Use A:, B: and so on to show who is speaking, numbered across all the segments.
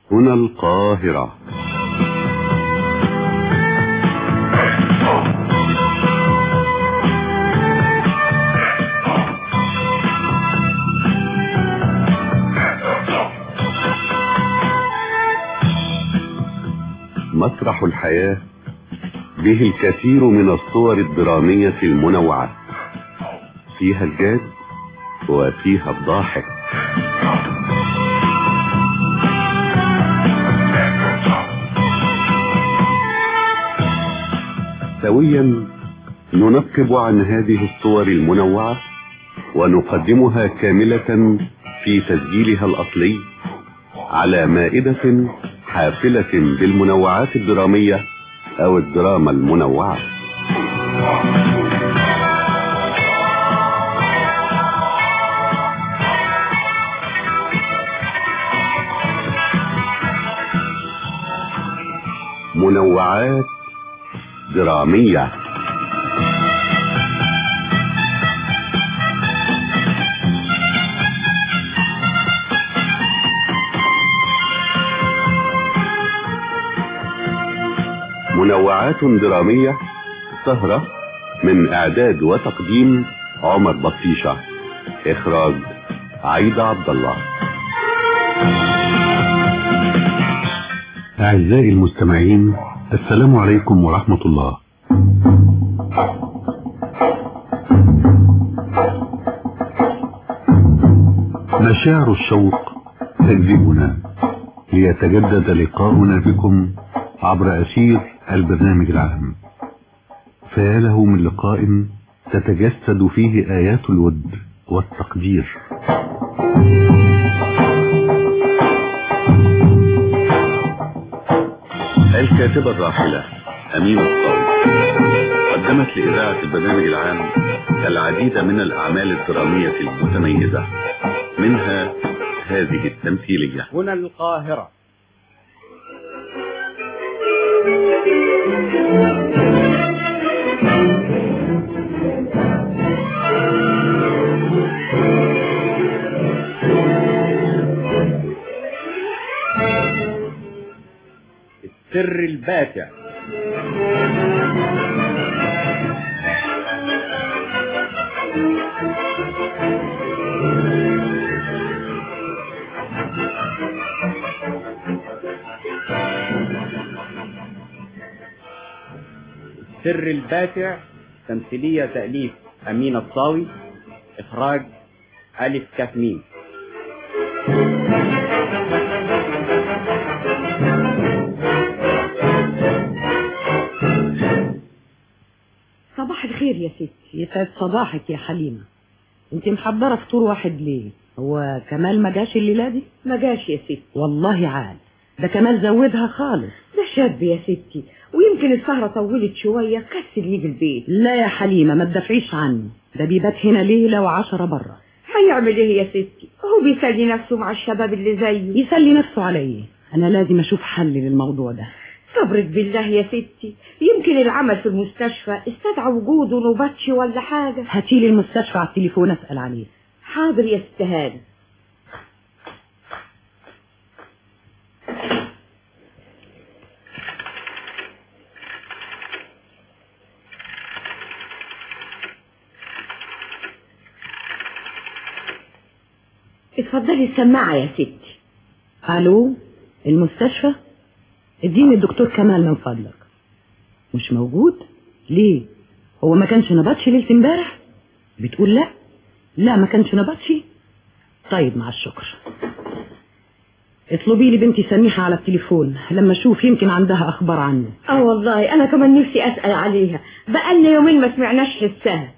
A: هنا القاهرة مسرح الحياة به الكثير من الصور الدرامية المنوعة فيها الجاد وفيها الضاحك سويا ننقب عن هذه الصور المنوعة ونقدمها كاملة في تسجيلها الأصلي على مائدة حافلة بالمنوعات الدرامية أو الدراما المنوعة منوعات درامية منوعات درامية سهرة من إعداد وتقديم عمر بطيشة إخراج عيد عبد الله أعزائي المستمعين السلام عليكم ورحمة الله مشاعر الشوق تجذبنا ليتجدد لقاؤنا بكم عبر أسير البرنامج العام فيا له من لقاء تتجسد فيه آيات الود والتقدير الكاتبة الراحلة أمينة الطاوي قدمت لإذاعة البرنامج العام العديد من الأعمال الدرامية المتميزة منها هذه التمثيلية
B: هنا القاهرة السر الباتع السر الباتع تمثيلية تأليف أمين الطاوي إخراج ألف كاتمين
C: صباح الخير يا ستي يسعد صباحك يا حليمة انت محضرة فطور واحد ليه هو كمال ما جاش الليلة دي
D: ما جاش يا ستي
C: والله عال ده كمال زودها خالص
D: ده شاب يا ستي ويمكن السهرة طولت شوية كسل يجي البيت
C: لا يا حليمة ما تدافعيش عنه ده بيبات هنا ليلة وعشرة بره
D: هيعمل ايه يا ستي هو بيسلي نفسه مع الشباب اللي زيه
C: يسلي نفسه عليا انا لازم اشوف حل للموضوع ده
D: صبرك بالله يا ستي يمكن العمل في المستشفى استدعى وجوده نوباتشي ولا حاجة
C: هاتيلي المستشفى على التليفون اسأل عليه
D: حاضر يا استهانة اتفضلي السماعة يا ستي
C: الو المستشفى اديني الدكتور كمال من فضلك مش موجود ليه هو ما كانش نبطشي ليله امبارح بتقول لا لا ما كانش نبطشي طيب مع الشكر اطلبي لي بنتي سميحة على التليفون لما اشوف يمكن عندها اخبار عنه
D: اه والله انا كمان نفسي اسأل عليها بقالنا يومين ما سمعناش حسها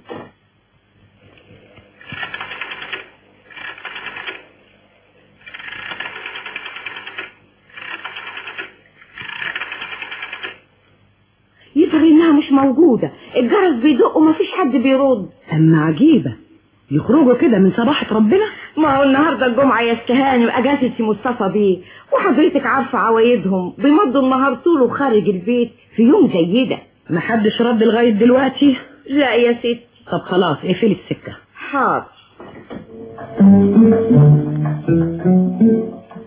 D: يظهر انها مش موجودة الجرس بيدق ومفيش حد بيرد
C: اما عجيبة يخرجوا كده من صباحة ربنا
D: ما هو النهاردة الجمعة يا استهاني وأجازة مصطفى بيه وحضرتك عارفة عوايدهم بيمضوا النهار طوله خارج البيت في يوم زي ده
C: محدش رد لغاية دلوقتي
D: لا يا ست
C: طب خلاص اقفلي السكة
D: حاضر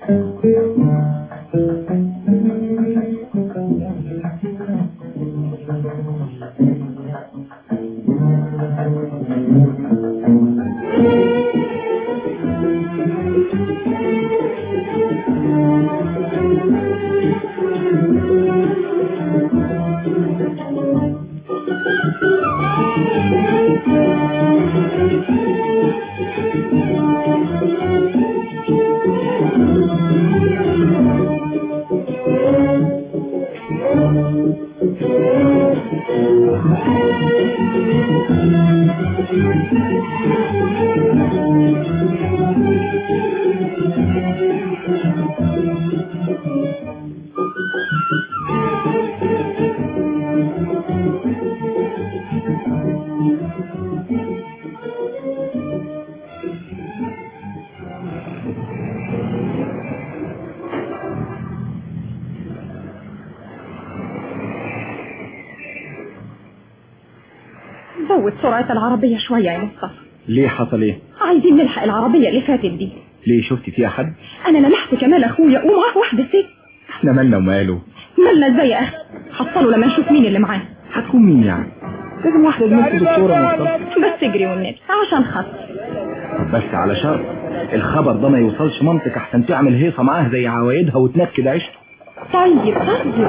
E: زود سرعة العربية شوية يا مصطفى
F: ليه حصل ايه
E: عايزين نلحق العربية اللي فاتت دي
F: ليه شفتي فيها حد
E: أنا لمحت كمال أخويا ومعاه واحدة ست
F: احنا مالنا وماله
E: مالنا ازاي يا أخي حصلوا لما نشوف مين اللي معاه
F: هتكون مين يعني لازم واحدة زميلتي دكتورة مصطفى
E: بس اجري والنبي عشان خاطر
F: طب بس على شرط الخبر ده ما يوصلش مامتك احسن تعمل هيصة معاه زي عوايدها وتنكد عيشته
E: طيب طيب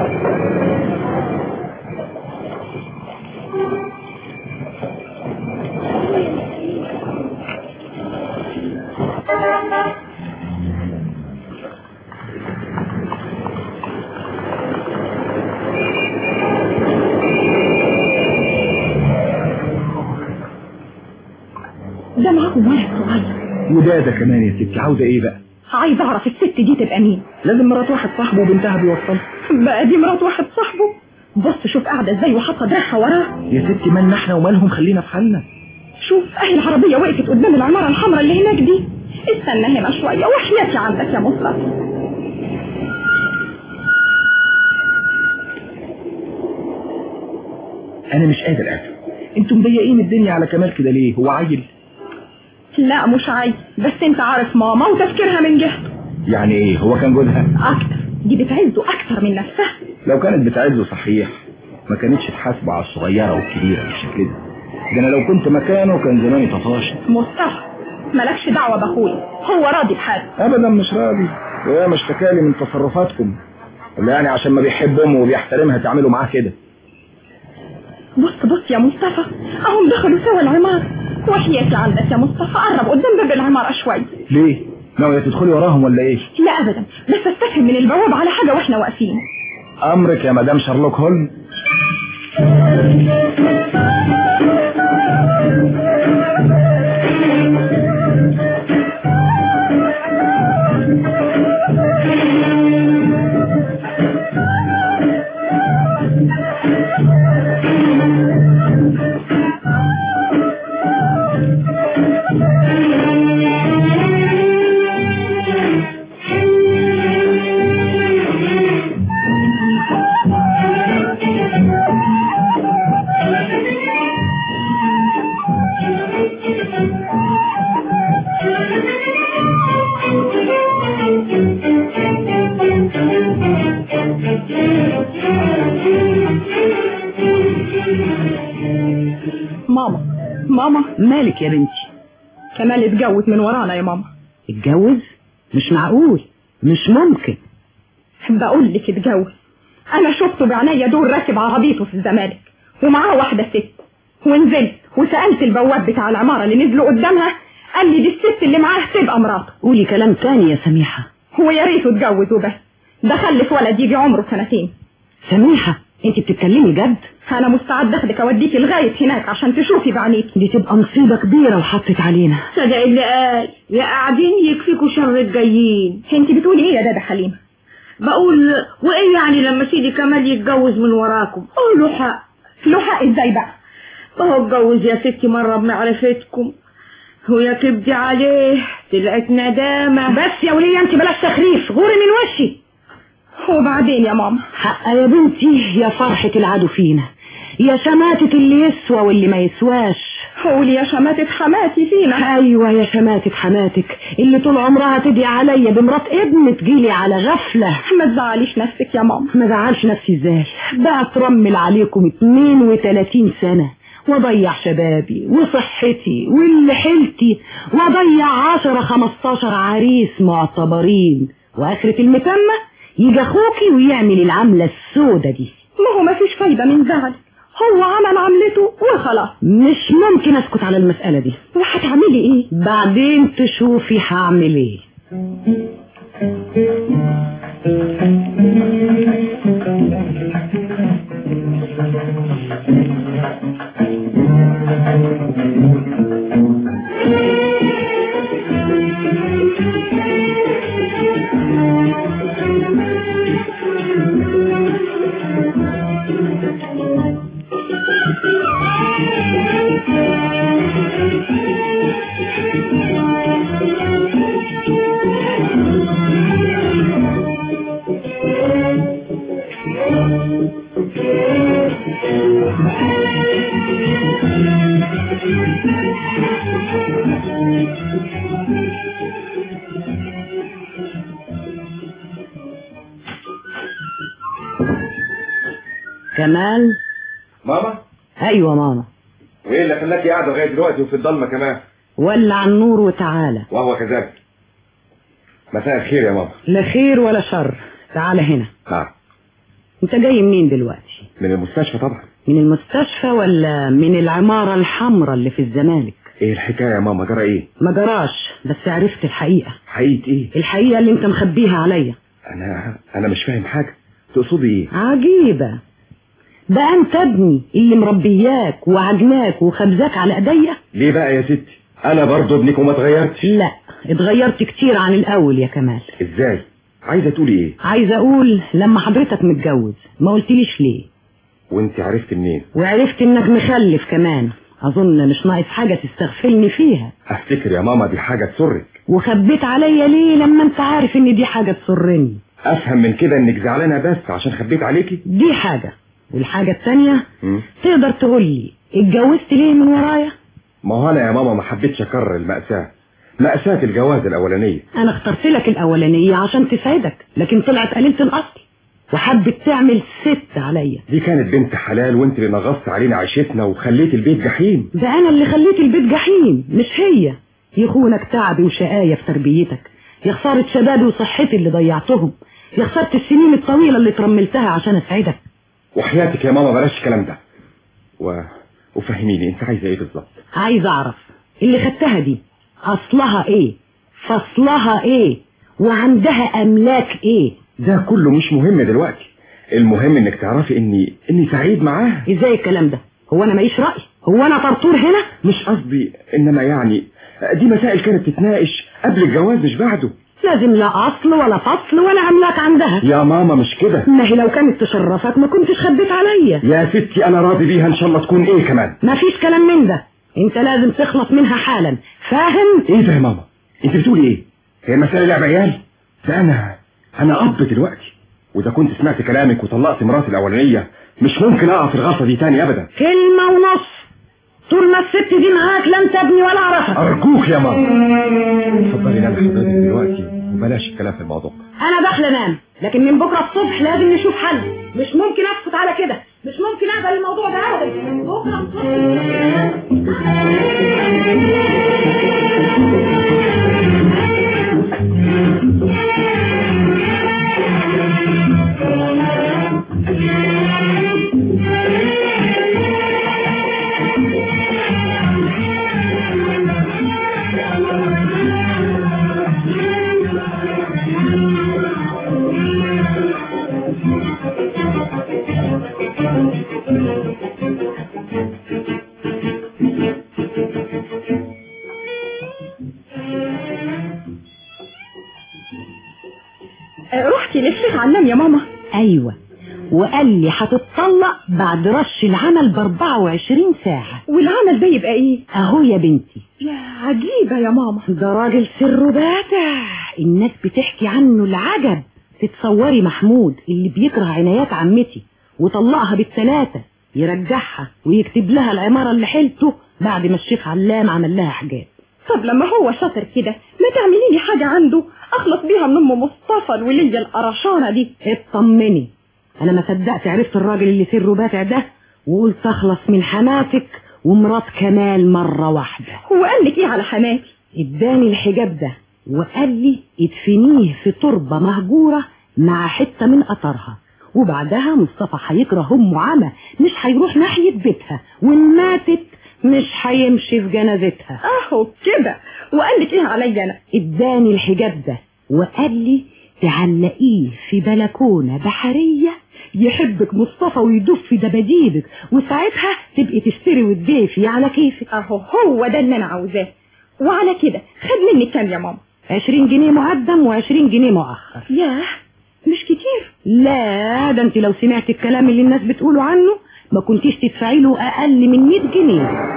E: ده معاهم ولد صغير
F: وده ده كمان يا ستي عاوزة ايه بقى
E: عايز اعرف الست دي تبقى مين
F: لازم مرات واحد صاحبه وبنتها بيوصلها
E: بقى دي مرات واحد صاحبه بص شوف قاعدة ازاي وحاطة دراعها وراه
F: يا ستي مالنا احنا ومالهم خلينا في حالنا
E: شوف اهي العربية وقفت قدام العمارة الحمراء اللي هناك دي استنى هنا شوية وحياتي عندك يا مصطفى
F: انا مش قادر افهم انتوا مضيقين الدنيا على كمال كده ليه هو عيل
E: لا مش عايز بس انت عارف ماما وتفكيرها من جهته
F: يعني ايه هو كان جوزها
E: اكتر دي بتعزه اكتر من نفسها
F: لو كانت بتعزه صحيح ما كانتش تحاسبه على الصغيرة والكبيرة بالشكل ده ده انا لو كنت مكانه كان زماني تطاشى
E: مصطفى مالكش دعوة باخويا هو راضي بحاله
F: ابدا مش راضي وهي مش اشتكالي من تصرفاتكم ولا يعني عشان ما بيحب امه وبيحترمها تعملوا معاه كده
E: بص بص يا مصطفى اهم دخلوا سوا العمارة وحياتي عندك يا مصطفى قرب قدام باب العمارة شوية
F: ليه ناوية تدخلي وراهم ولا ايه
E: لا ابدا بس استفهم من البواب على حاجة واحنا واقفين
F: امرك يا مدام شارلوك هولم
E: ماما ماما
C: مالك يا بنتي
E: كمال اتجوز من ورانا يا ماما
C: اتجوز مش معقول مش ممكن
E: بقول لك اتجوز انا شفته بعينيا دول راكب عربيته في الزمالك ومعاه واحدة ست ونزلت وسألت البواب بتاع العمارة اللي نزلوا قدامها قال لي دي الست اللي معاه تبقى مراته
C: قولي كلام تاني يا سميحة
E: هو يا ريته اتجوز وبس ده خلف ولد يجي عمره سنتين
C: سميحة انت بتتكلمي جد
E: انا مستعد اخدك اوديكي لغاية هناك عشان تشوفي بعينيكي
C: دي تبقى مصيبة كبيرة وحطت علينا
D: صدق اللي قال يا قاعدين يكفيكوا شر الجايين
E: انت بتقولي ايه يا دادا حليمة
D: بقول وايه يعني لما سيدي كمال يتجوز من وراكم قولوا حق
E: له حق ازاي بقى
D: ما هو اتجوز يا ستي مرة بمعرفتكم ويا كبدي عليه طلعت ندامة
E: بس يا ولية انت بلاش تخريف غوري من وشي وبعدين يا ماما
C: حق يا بنتي يا فرحة العدو فينا يا شماتة اللي يسوى واللي ما يسواش
E: قولي يا شماتة حماتي فينا
C: ايوه يا شماتة حماتك اللي طول عمرها تدعي عليا بمرات ابن تجيلي على غفلة
E: ما تزعليش نفسك يا ماما
C: ما زعلش نفسي ازاي بقى اترمل عليكم 32 سنة واضيع شبابي وصحتي واللي حيلتي واضيع 10 15 عريس معتبرين واخرة المتمة يجي اخوكي ويعمل العملة السودة دي
E: ما هو ما فيش فايدة من زعل هو عمل عملته وخلاص
C: مش ممكن اسكت على المسألة دي
E: وهتعملي ايه
C: بعدين تشوفي هعمل ايه كمال
G: ماما
C: ايوه ماما
G: وايه اللي خلاكي قاعده لغايه دلوقتي وفي الضلمه كمان
C: ولع النور وتعالى
G: وهو كذلك مساء الخير يا ماما
C: لا خير ولا شر تعالى هنا
G: نعم
C: انت جاي منين دلوقتي
G: من المستشفى طبعا
C: من المستشفى ولا من العمارة الحمراء اللي في الزمالك
G: ايه الحكايه يا ماما جرى ايه
C: ما جراش بس عرفت الحقيقة
G: حقيقه ايه
C: الحقيقة اللي انت مخبيها عليا
G: انا انا مش فاهم حاجه تقصدي ايه
C: عجيبة بقى انت ابني اللي مربياك وعجناك وخبزاك على ايديا
G: ليه بقى يا ستي انا برضه ابنك وما اتغيرتش
C: لا اتغيرت كتير عن الاول يا كمال
G: ازاي عايزه تقولي ايه
C: عايزة اقول لما حضرتك متجوز ما قلتليش ليه
G: وانت عرفت منين
C: وعرفت انك مخلف كمان اظن مش ناقص حاجة تستغفلني فيها
G: افتكر يا ماما دي حاجه تسرك
C: وخبيت عليا ليه لما انت عارف ان دي حاجة تسرني
G: افهم من كده انك زعلانه بس عشان خبيت عليكي
C: دي حاجة والحاجة التانية
G: مم.
C: تقدر تقولي اتجوزت ليه من ورايا
G: ما هو انا يا ماما ما حبيتش اكرر المأساة مأساة الجواز الاولانيه
C: انا اخترت لك الاولانية عشان تسعدك لكن طلعت قليلة الاصل وحبت تعمل ست عليا
G: دي كانت بنت حلال وانت اللي نغصت علينا عيشتنا وخليت البيت جحيم
C: ده انا اللي خليت البيت جحيم مش هي يخونك تعبي وشقاية في تربيتك يا خسارة شبابي وصحتي اللي ضيعتهم يا خسارة السنين الطويلة اللي ترملتها عشان اسعدك
G: وحياتك يا ماما بلاش الكلام ده و... وفهميني انت عايزه ايه بالظبط
C: عايز اعرف اللي خدتها دي اصلها ايه فصلها ايه وعندها املاك ايه
G: ده كله مش مهم دلوقتي المهم انك تعرفي اني اني سعيد معاها
C: ازاي الكلام ده هو انا ماليش رأي هو انا طرطور هنا
G: مش قصدي انما يعني دي مسائل كانت تتناقش قبل الجواز مش بعده
C: لازم لا اصل ولا فصل ولا املاك عندها
G: يا ماما مش كده
C: ما هي لو كانت تشرفك ما كنتش خبيت عليا
G: يا ستي انا راضي بيها ان شاء الله تكون ايه كمان
C: ما فيش كلام من ده انت لازم تخلص منها حالا فاهم
G: ايه ده يا ماما انت بتقولي ايه هي مسألة لعب عيال ده انا انا اب دلوقتي واذا كنت سمعت كلامك وطلقت مراتي الاولانيه مش ممكن اقع في الغلطه دي تاني ابدا
C: كلمة ونص طول ما الست دي معاك لا انت ابني ولا اعرفك
G: ارجوك يا ماما اتفضلي نام حضرتك دلوقتي وبلاش الكلام في الموضوع
C: انا داخله انام لكن من بكره الصبح لازم نشوف حل مش ممكن اسكت على كده مش ممكن اقبل الموضوع ده ابدا بكره الصبح
E: آه، رحتي للشيخ علام يا ماما
C: ايوه وقال لي هتتطلق بعد رش العمل ب 24 ساعة
E: والعمل ده يبقى ايه
C: اهو يا بنتي
E: يا عجيبة يا ماما
C: ده راجل سره باتع الناس بتحكي عنه العجب تتصوري محمود اللي بيكره عنايات عمتي وطلقها بالثلاثة يرجعها ويكتب لها العمارة اللي حيلته بعد ما الشيخ علام عمل لها حجاب
E: طب لما هو شاطر كده ما تعملي لي حاجة عنده اخلص بيها من ام مصطفى الولية القرشانة دي
C: اطمني انا ما صدقت عرفت الراجل اللي سره باتع ده وقلت اخلص من حماتك ومرات كمال مرة واحدة
E: هو قال لك ايه على حماتي
C: اداني الحجاب ده وقال لي ادفنيه في تربة مهجورة مع حتة من قطرها وبعدها مصطفى هيكره امه عمى مش هيروح ناحية بيتها وان ماتت مش هيمشي في جنازتها
E: اهو كده وقال لك ايه عليا انا
C: اداني الحجاب ده وقال لي تعلقيه في بلكونة بحرية يحبك مصطفى ويدوب في دباديبك وساعتها تبقي تشتري وتضيفي على كيفك
E: اهو هو ده اللي انا عاوزاه وعلى كده خد مني كام يا ماما
C: عشرين جنيه مقدم وعشرين جنيه مؤخر
E: ياه مش كتير
C: لا ده انت لو سمعت الكلام اللي الناس بتقوله عنه ما كنتيش تدفعي له اقل من 100 جنيه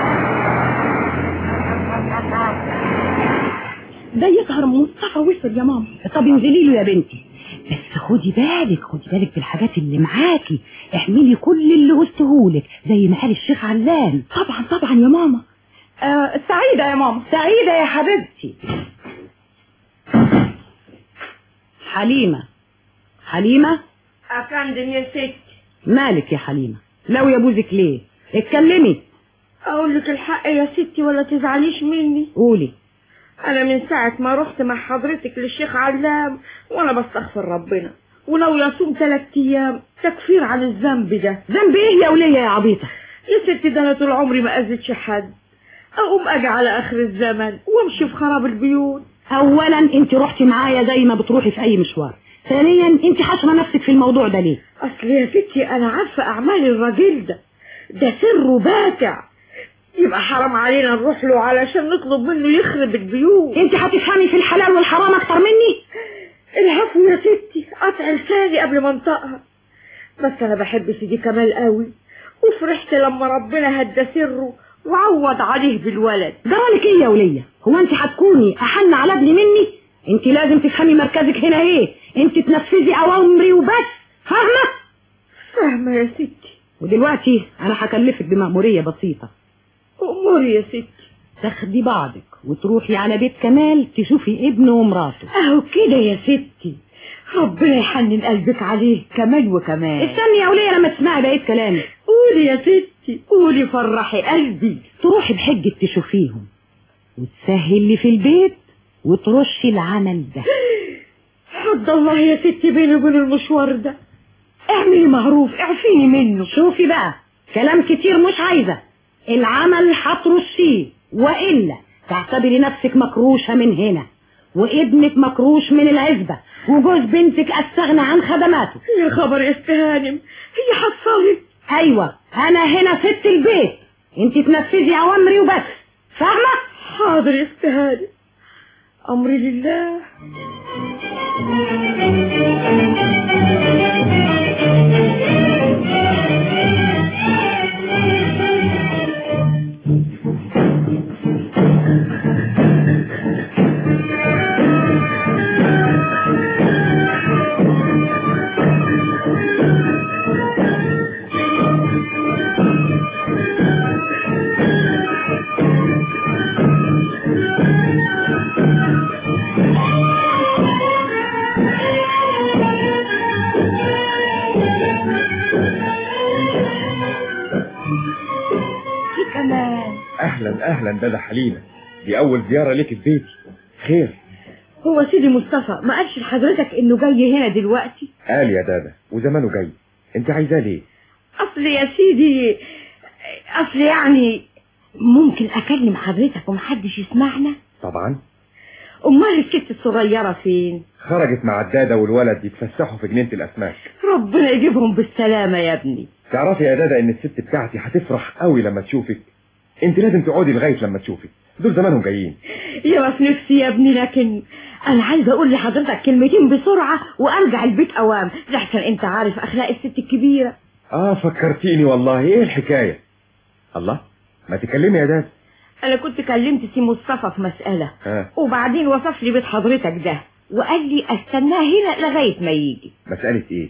E: ده يظهر مصطفى وصل يا ماما
C: طب انزلي له يا بنتي بس خدي بالك خدي بالك بالحاجات اللي معاكي اعملي كل اللي قلتهولك زي ما قال الشيخ علام
E: طبعا طبعا يا ماما آه سعيدة يا ماما
C: سعيدة يا حبيبتي حليمة حليمة
D: افندم يا ست
C: مالك يا حليمة لو يا بوزك ليه اتكلمي
D: اقول لك الحق يا ستي ولا تزعليش مني
C: قولي
D: انا من ساعة ما رحت مع حضرتك للشيخ علام وانا بستغفر ربنا ولو يصوم ثلاث ايام تكفير عن الذنب ده
C: ذنب ايه يا ولية يا عبيطة
D: يا ستي ده انا طول عمري ما اذيتش حد اقوم اجي على اخر الزمن وامشي في خراب البيوت
C: اولا انت رحتي معايا زي ما بتروحي في اي مشوار ثانيا انت حاشره نفسك في الموضوع ده ليه
D: اصل يا ستي انا عارفة اعمال الراجل ده ده سره باتع يبقى حرام علينا نروح له علشان نطلب منه يخرب البيوت
C: انت هتفهمي في الحلال والحرام اكتر مني
D: العفو يا ستي قطع لساني قبل ما انطقها بس انا بحب سيدي كمال قوي وفرحت لما ربنا هدى سره وعوض عليه بالولد
C: جرالك ايه يا ولية هو انت هتكوني احن على ابني مني انت لازم تفهمي مركزك هنا ايه انت تنفذي اوامري وبس فاهمة
D: فاهمة يا ستي
C: ودلوقتي انا هكلفك بمأمورية بسيطة
D: اموري يا ستي
C: تاخدي بعضك وتروحي على بيت كمال تشوفي ابنه ومراته
D: اهو كده يا ستي ربنا يحنن قلبك عليه كمال وكمال
C: استني يا ولية لما تسمعي بقية كلامي
D: قولي يا ستي قولي فرحي قلبي
C: تروحي بحجة تشوفيهم وتسهلي في البيت وترشي العمل ده
D: حد الله يا ستي بيني وبين المشوار ده اعملي معروف اعفيني منه
C: شوفي بقى كلام كتير مش عايزة العمل هترشيه وإلا تعتبري نفسك مكروشة من هنا وابنك مكروش من العزبة وجوز بنتك استغنى عن خدماته
D: يا خبر يا استهانم هي حصلت
C: ايوه انا هنا ست البيت انت تنفذي اوامري وبس فاهمة
D: حاضر يا استهانم امري لله في كمان
F: اهلا اهلا ده ده حليمه دي اول زياره ليك في بيتي خير
D: هو سيدي مصطفى ما قالش لحضرتك انه جاي هنا دلوقتي
F: قال يا دادا وزمانه جاي انت عايزاه ليه
D: اصل يا سيدي اصل يعني ممكن اكلم حضرتك ومحدش يسمعنا
F: طبعا
D: امال الست الصغيرة فين
F: خرجت مع الدادا والولد يتفسحوا في جنينه الاسماك
D: ربنا يجيبهم بالسلامة يا ابني
F: تعرفي يا دادا ان الست بتاعتي هتفرح قوي لما تشوفك انت لازم تقعدي لغايه لما تشوفك دول زمانهم جايين
D: يا في نفسي يا ابني لكن انا عايزه اقول لحضرتك كلمتين بسرعه وارجع البيت اوام لحسن انت عارف اخلاق الست الكبيره
F: اه فكرتيني والله ايه الحكايه الله ما تكلمي يا دادا
D: انا كنت كلمت سي مصطفى في مساله
F: ها
D: وبعدين وصف لي بيت حضرتك ده وقال لي استناه هنا لغايه ما يجي
F: مساله ايه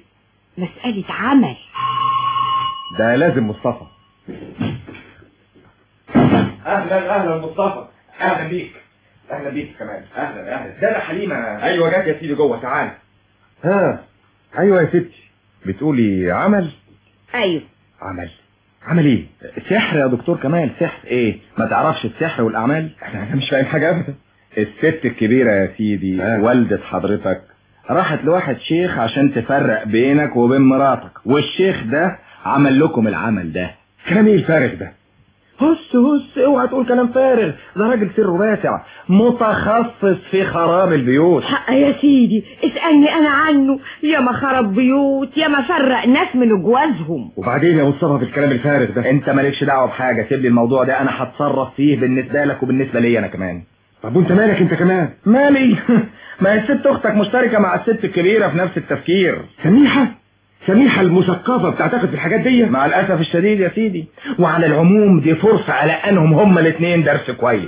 D: مساله عمل
F: ده لازم مصطفى اهلا اهلا مصطفى اهلا بيك اهلا بيك كمان اهلا اهلا ده انا حليمه ايوه جت يا سيدي جوه تعال ها ايوه يا ستي بتقولي عمل
D: ايوه
F: عمل عمل ايه سحر يا دكتور كمال سحر ايه ما تعرفش السحر والاعمال انا مش فاهم حاجه ابدا الست الكبيره يا سيدي آه. والده حضرتك راحت لواحد شيخ عشان تفرق بينك وبين مراتك والشيخ ده عمل لكم العمل ده كلام ايه الفارغ ده هس هس اوعى تقول كلام فارغ ده راجل سره واسع متخصص في خراب البيوت
D: حق يا سيدي اسألني انا عنه يا ما خرب بيوت يا ما فرق ناس من جوازهم
F: وبعدين يا مصطفى في الكلام الفارغ ده انت مالكش دعوه بحاجه سيب لي الموضوع ده انا هتصرف فيه بالنسبه لك وبالنسبه لي انا كمان طب وانت مالك انت كمان مالي ما هي الست اختك مشتركه مع الست الكبيره في نفس التفكير
G: سميحة سميحة المثقفة بتعتقد في الحاجات دي
F: مع الاسف الشديد يا سيدي وعلى العموم دي فرصه على انهم هما الاثنين درس كويس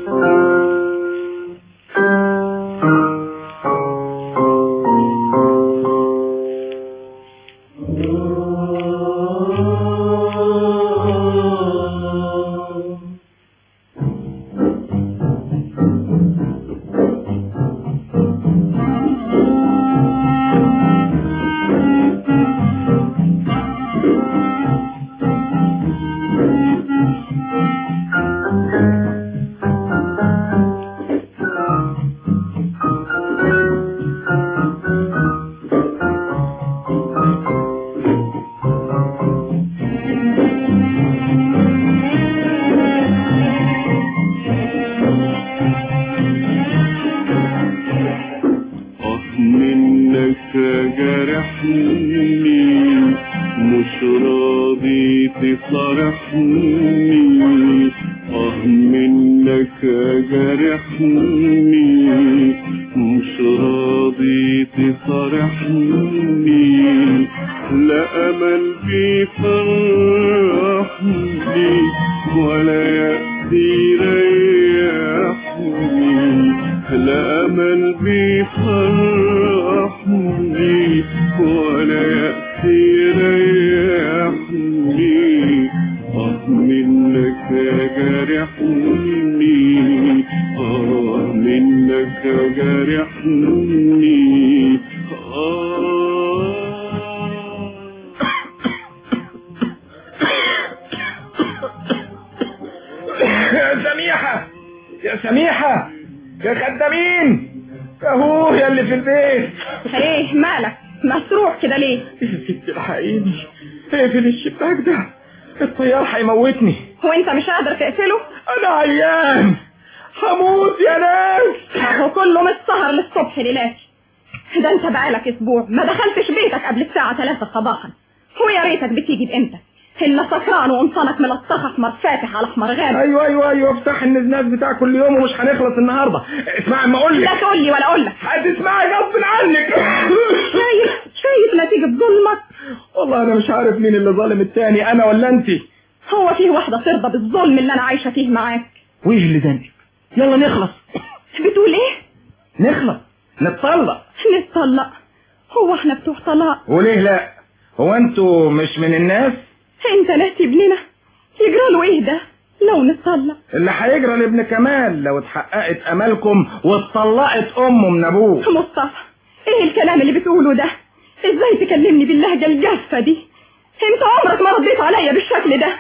A: آه منك جرحني مش راضي تصارحني آه منك جرحني مش راضي تصارحني لا أمل بيفرحني ولا يأتي يريحني لا أمل بيفرحني ولا يأتي يريحني آه منك جرحني آه منك جرحني آه
F: يا سميحة يا سميحة يا خدامين يا هو يا اللي في البيت
E: ايه مالك مسروح كده ليه
F: يا ستي الحقيني اقفل الشباك ده الطيار هيموتني
E: وانت مش قادر تقفله
F: انا عيان هموت يا ناس
E: هو كله من السهر للصبح ليلاتي ده انت بقالك اسبوع ما دخلتش بيتك قبل الساعة 3 صباحا ويا ريتك بتيجي بامتى الا سكران وانصانك ملطخ احمر فاتح على احمر غامق
F: ايوه ايوه ايوه افتح النزناز بتاع كل يوم ومش هنخلص النهارده اسمع ما اقول
E: لا
F: لك
E: تقول لي ولا اقول لك
F: هتسمعي غصب عنك
E: شايف شايف نتيجة ظلمك
F: والله انا مش عارف مين اللي ظالم التاني انا ولا انت
E: هو فيه واحدة ترضى بالظلم اللي انا عايشة فيه معاك
F: وايه اللي ذنبك يلا نخلص
E: بتقول ايه
F: نخلص نتطلق
E: نتطلق هو احنا بتوع طلاق
F: وليه لا هو انتوا مش من الناس
E: انت ناسي ابننا يجرى له ايه ده لو نتطلق
F: اللي هيجرى لابن كمال لو اتحققت امالكم واتطلقت امه من ابوه
E: مصطفى ايه الكلام اللي بتقوله ده ازاي تكلمني باللهجة الجافة دي انت عمرك ما رديت عليا بالشكل ده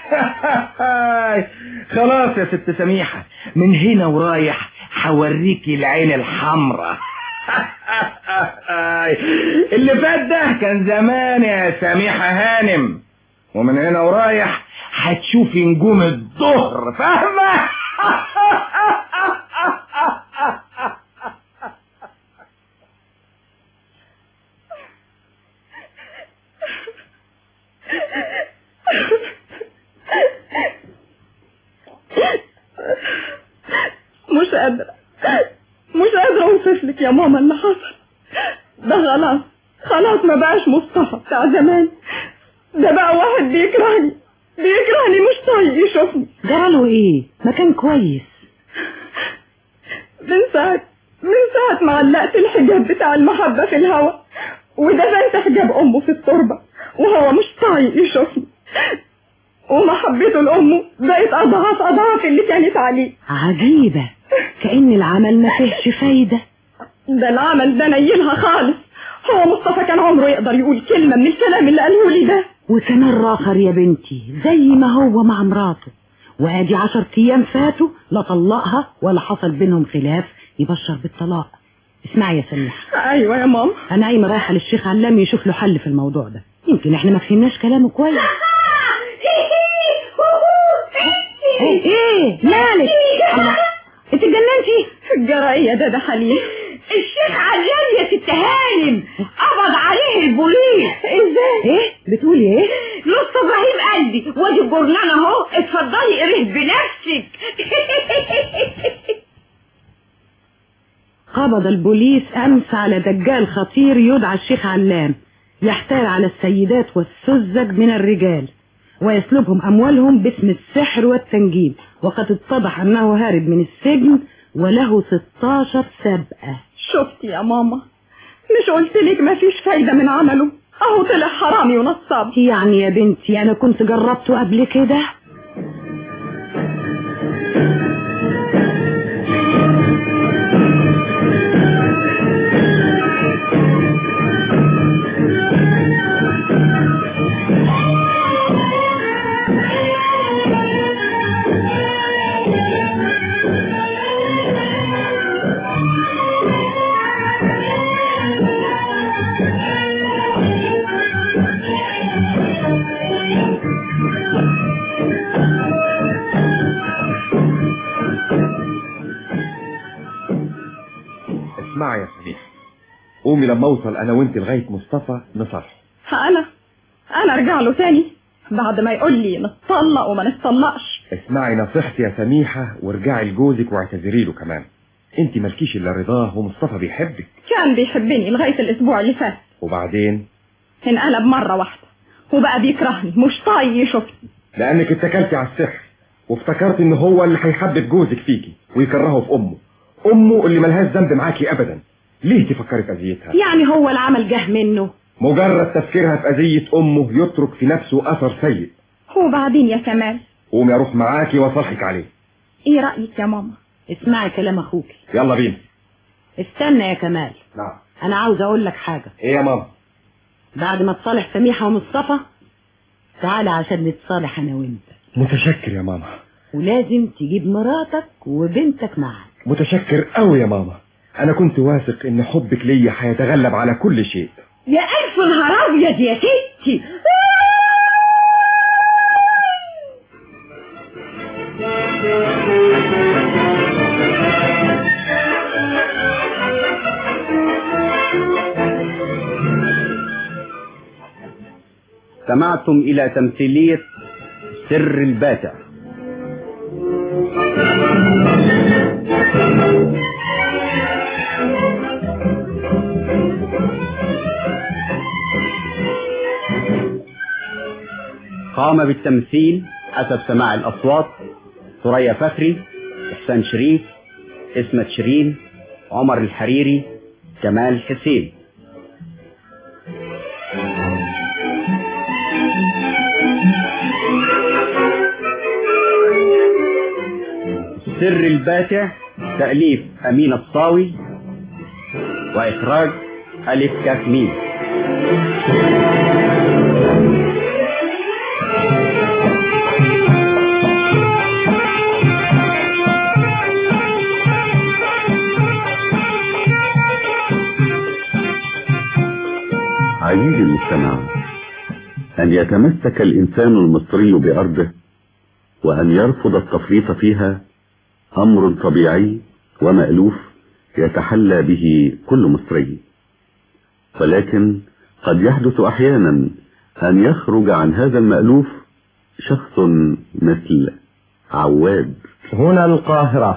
F: خلاص يا ست سميحة من هنا ورايح هوريكي العين الحمراء اللي فات ده كان زمان يا سميحة هانم ومن هنا ورايح هتشوفي نجوم الظهر فاهمة
E: مش قادرة مش قادرة اوصف لك يا ماما اللي حصل ده خلاص خلاص ما بقاش مصطفى بتاع زمان ده بقى واحد بيكرهني بيكرهني مش طايق يشوفني
C: جراله ايه ما كان كويس
E: من ساعة من ساعة ما علقت الحجاب بتاع المحبة في الهوا ودفنت حجاب أمه في التربة وهو مش طايق يشوفني ومحبته لأمه بقت أضعاف أضعاف اللي كانت عليه
C: عجيبة كأن العمل ما فيهش فايدة
E: ده العمل ده نيلها خالص هو مصطفى كان عمره يقدر يقول كلمة من الكلام اللي قاله لي ده
C: وكمان راخر يا بنتي زي ما هو مع مراته وادي عشر ايام فاتوا لا طلقها ولا حصل بينهم خلاف يبشر بالطلاق اسمعي يا سميحة
E: أيوة يا ماما
C: انا قايمة رايحة للشيخ علام يشوف له حل في الموضوع ده يمكن احنا ما فهمناش كلامه كويس ايه ايه مالك الله انت اتجننتي
E: الجرائية ده ده حليم
D: الشيخ علام يا ست هانم قبض عليه البوليس
E: ازاي
C: ايه بتقولي ايه
D: لسه ابراهيم قال لي وادي الجورنان اهو اتفضلي قريه بنفسك
C: قبض البوليس امس على دجال خطير يدعى الشيخ علام يحتال على السيدات والسذج من الرجال ويسلبهم اموالهم باسم السحر والتنجيم وقد اتضح انه هارب من السجن وله 16 سبقه
E: شفتي يا ماما مش قلت لك مفيش فايدة من عمله اهو طلع حرامي ونصاب
C: يعني يا بنتي انا كنت جربته قبل كده
F: اسمعي يا سميح قومي لما اوصل انا وانت لغايه مصطفى نصالحه
E: انا انا ارجع له تاني بعد ما يقول لي نتطلق وما نتطلقش
F: اسمعي نصيحتي يا سميحه وارجعي لجوزك واعتذري له كمان انت مالكيش الا رضاه ومصطفى بيحبك
E: كان بيحبني لغاية الاسبوع اللي فات
F: وبعدين
E: انقلب مرة واحدة وبقى بيكرهني مش طايق يشوفني
F: لانك اتكلتي على السحر وافتكرت ان هو اللي هيحبب جوزك فيكي ويكرهه في امه امه اللي ملهاش ذنب معاكي ابدا ليه تفكري في اذيتها
C: يعني هو العمل جه منه
F: مجرد تفكيرها في اذيه امه يترك في نفسه اثر سيء
E: وبعدين يا كمال
F: قومي اروح معاكي واصالحك عليه
E: ايه رأيك يا ماما
C: اسمعي كلام اخوك
F: يلا بينا
C: استنى يا كمال
F: نعم
C: انا عاوز اقول لك حاجة
F: ايه يا ماما
C: بعد ما تصالح سميحة ومصطفى تعالى عشان نتصالح انا وانت
F: متشكر يا ماما
C: ولازم تجيب مراتك وبنتك معاك
F: متشكر قوي يا ماما انا كنت واثق ان حبك ليا هيتغلب على كل شيء
D: يا الف نهار ابيض يا ستي
B: استمعتم إلى تمثيلية سر الباتع قام بالتمثيل حسب سماع الأصوات ثريا فخري إحسان شريف اسمة شيرين عمر الحريري كمال حسين سر الباتع تأليف أمين الصاوي وإخراج ألف كاف ميم
A: عزيزي المستمع أن يتمسك الإنسان المصري بأرضه وأن يرفض التفريط فيها أمر طبيعي ومألوف يتحلى به كل مصري ولكن قد يحدث أحيانا أن يخرج عن هذا المألوف شخص مثل عواد
F: هنا القاهرة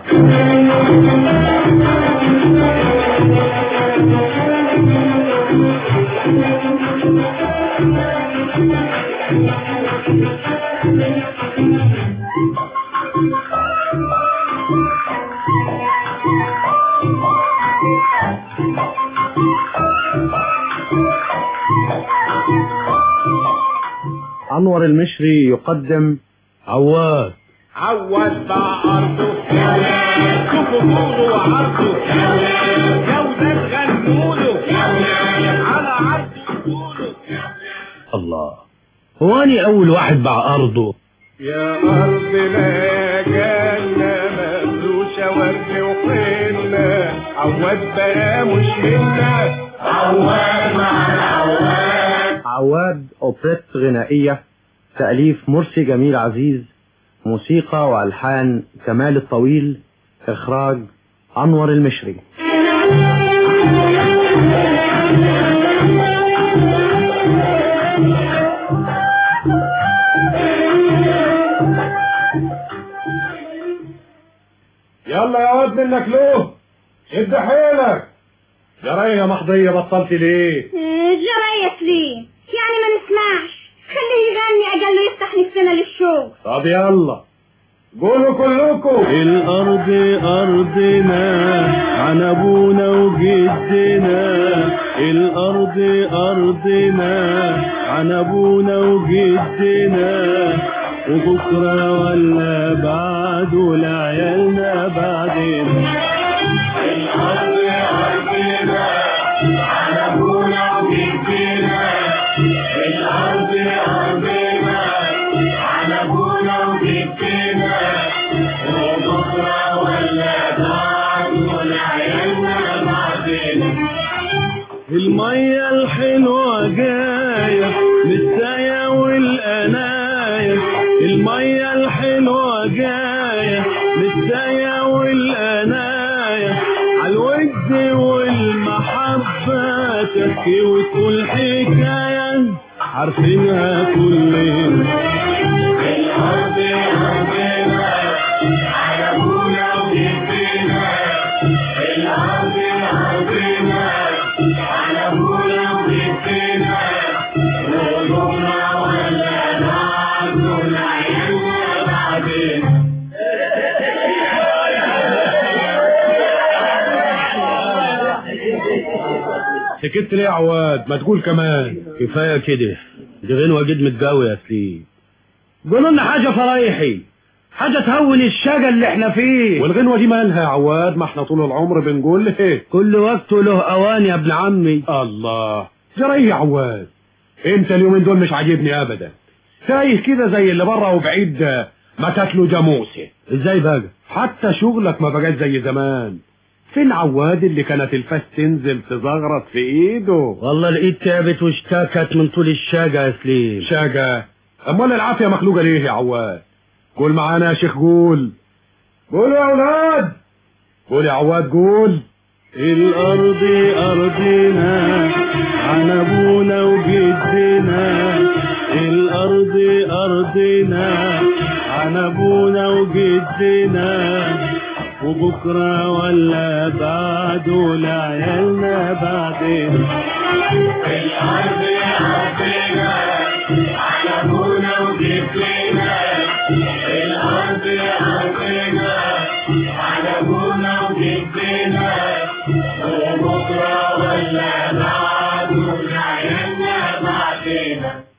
H: أنور المشري يقدم عواد
I: عواد باع ارضه شوفوا طوله وعرضه جوزات غنوله على عرضه طوله
H: الله هو أني أول واحد باع أرضه
I: يا أرضنا جنة مفروشة ورد وحنة عواد بقى مش منا عواد مع العواد
F: عواد أوبريت غنائية تأليف مرسي جميل عزيز موسيقى وألحان كمال الطويل إخراج أنور المشري
H: يلا يا واد منك له شد حيلك يا ريا يا محضية بطلت ليه
E: جراية ليه يعني ما نسمعش خليه يغني اجل له يفتح نفسنا للشوق
H: طب يلا قولوا كلكم
J: الأرض أرضنا عن أبونا وجدنا الأرض أرضنا عن أبونا وجدنا وبكرة ولا بعد لعيالنا بعدين
I: الأرض أرضنا على أبونا وجدنا الأرض أرضنا على أبونا وجدنا وبكرة ولا بعد لعيالنا بعدين
J: المية الحلوة جاية للسايا والقناية المية الحلوة جاية للسايا والقناية عالود والمحبة تحكي وتقول حكاية عارفينها كلنا
I: الأرض أرضنا على أبونا وجدنا الأرض أرضنا على أبونا وجدنا وبكرة ولا بعد لعيالنا بعدين
H: سكت ليه يا عواد ما تقول كمان
J: كفاية كده دي غنوة جد متجاوي يا سليم قولوا لنا حاجة فرايحي حاجة تهون الشجا اللي احنا فيه
H: والغنوة دي مالها يا عواد ما احنا طول العمر بنقول ايه
J: كل وقت له اوان يا ابن عمي
H: الله جرى يا عواد انت اليومين دول مش عاجبني ابدا تايه كده زي اللي بره وبعيد ما تاكله جاموسه
J: ازاي بقى
H: حتى شغلك ما بقاش زي زمان فين عواد اللي كانت الفاس تنزل تزغرط في ايده
J: والله الايد تعبت واشتكت من طول الشجا يا سليم
H: شاجة امال العافية مخلوقة ليه يا عواد قول معانا يا شيخ قول قول يا اولاد قول يا عواد قول
J: الأرض أرضنا عن أبونا وجدنا الأرض أرضنا عن أبونا وجدنا وبكرة ولا بعد لعيالنا بعدين
I: الأرض أرضنا على أبونا وجدنا الأرض أرضنا على أبونا وجدنا وبكرة ولا بعد لعيالنا بعدين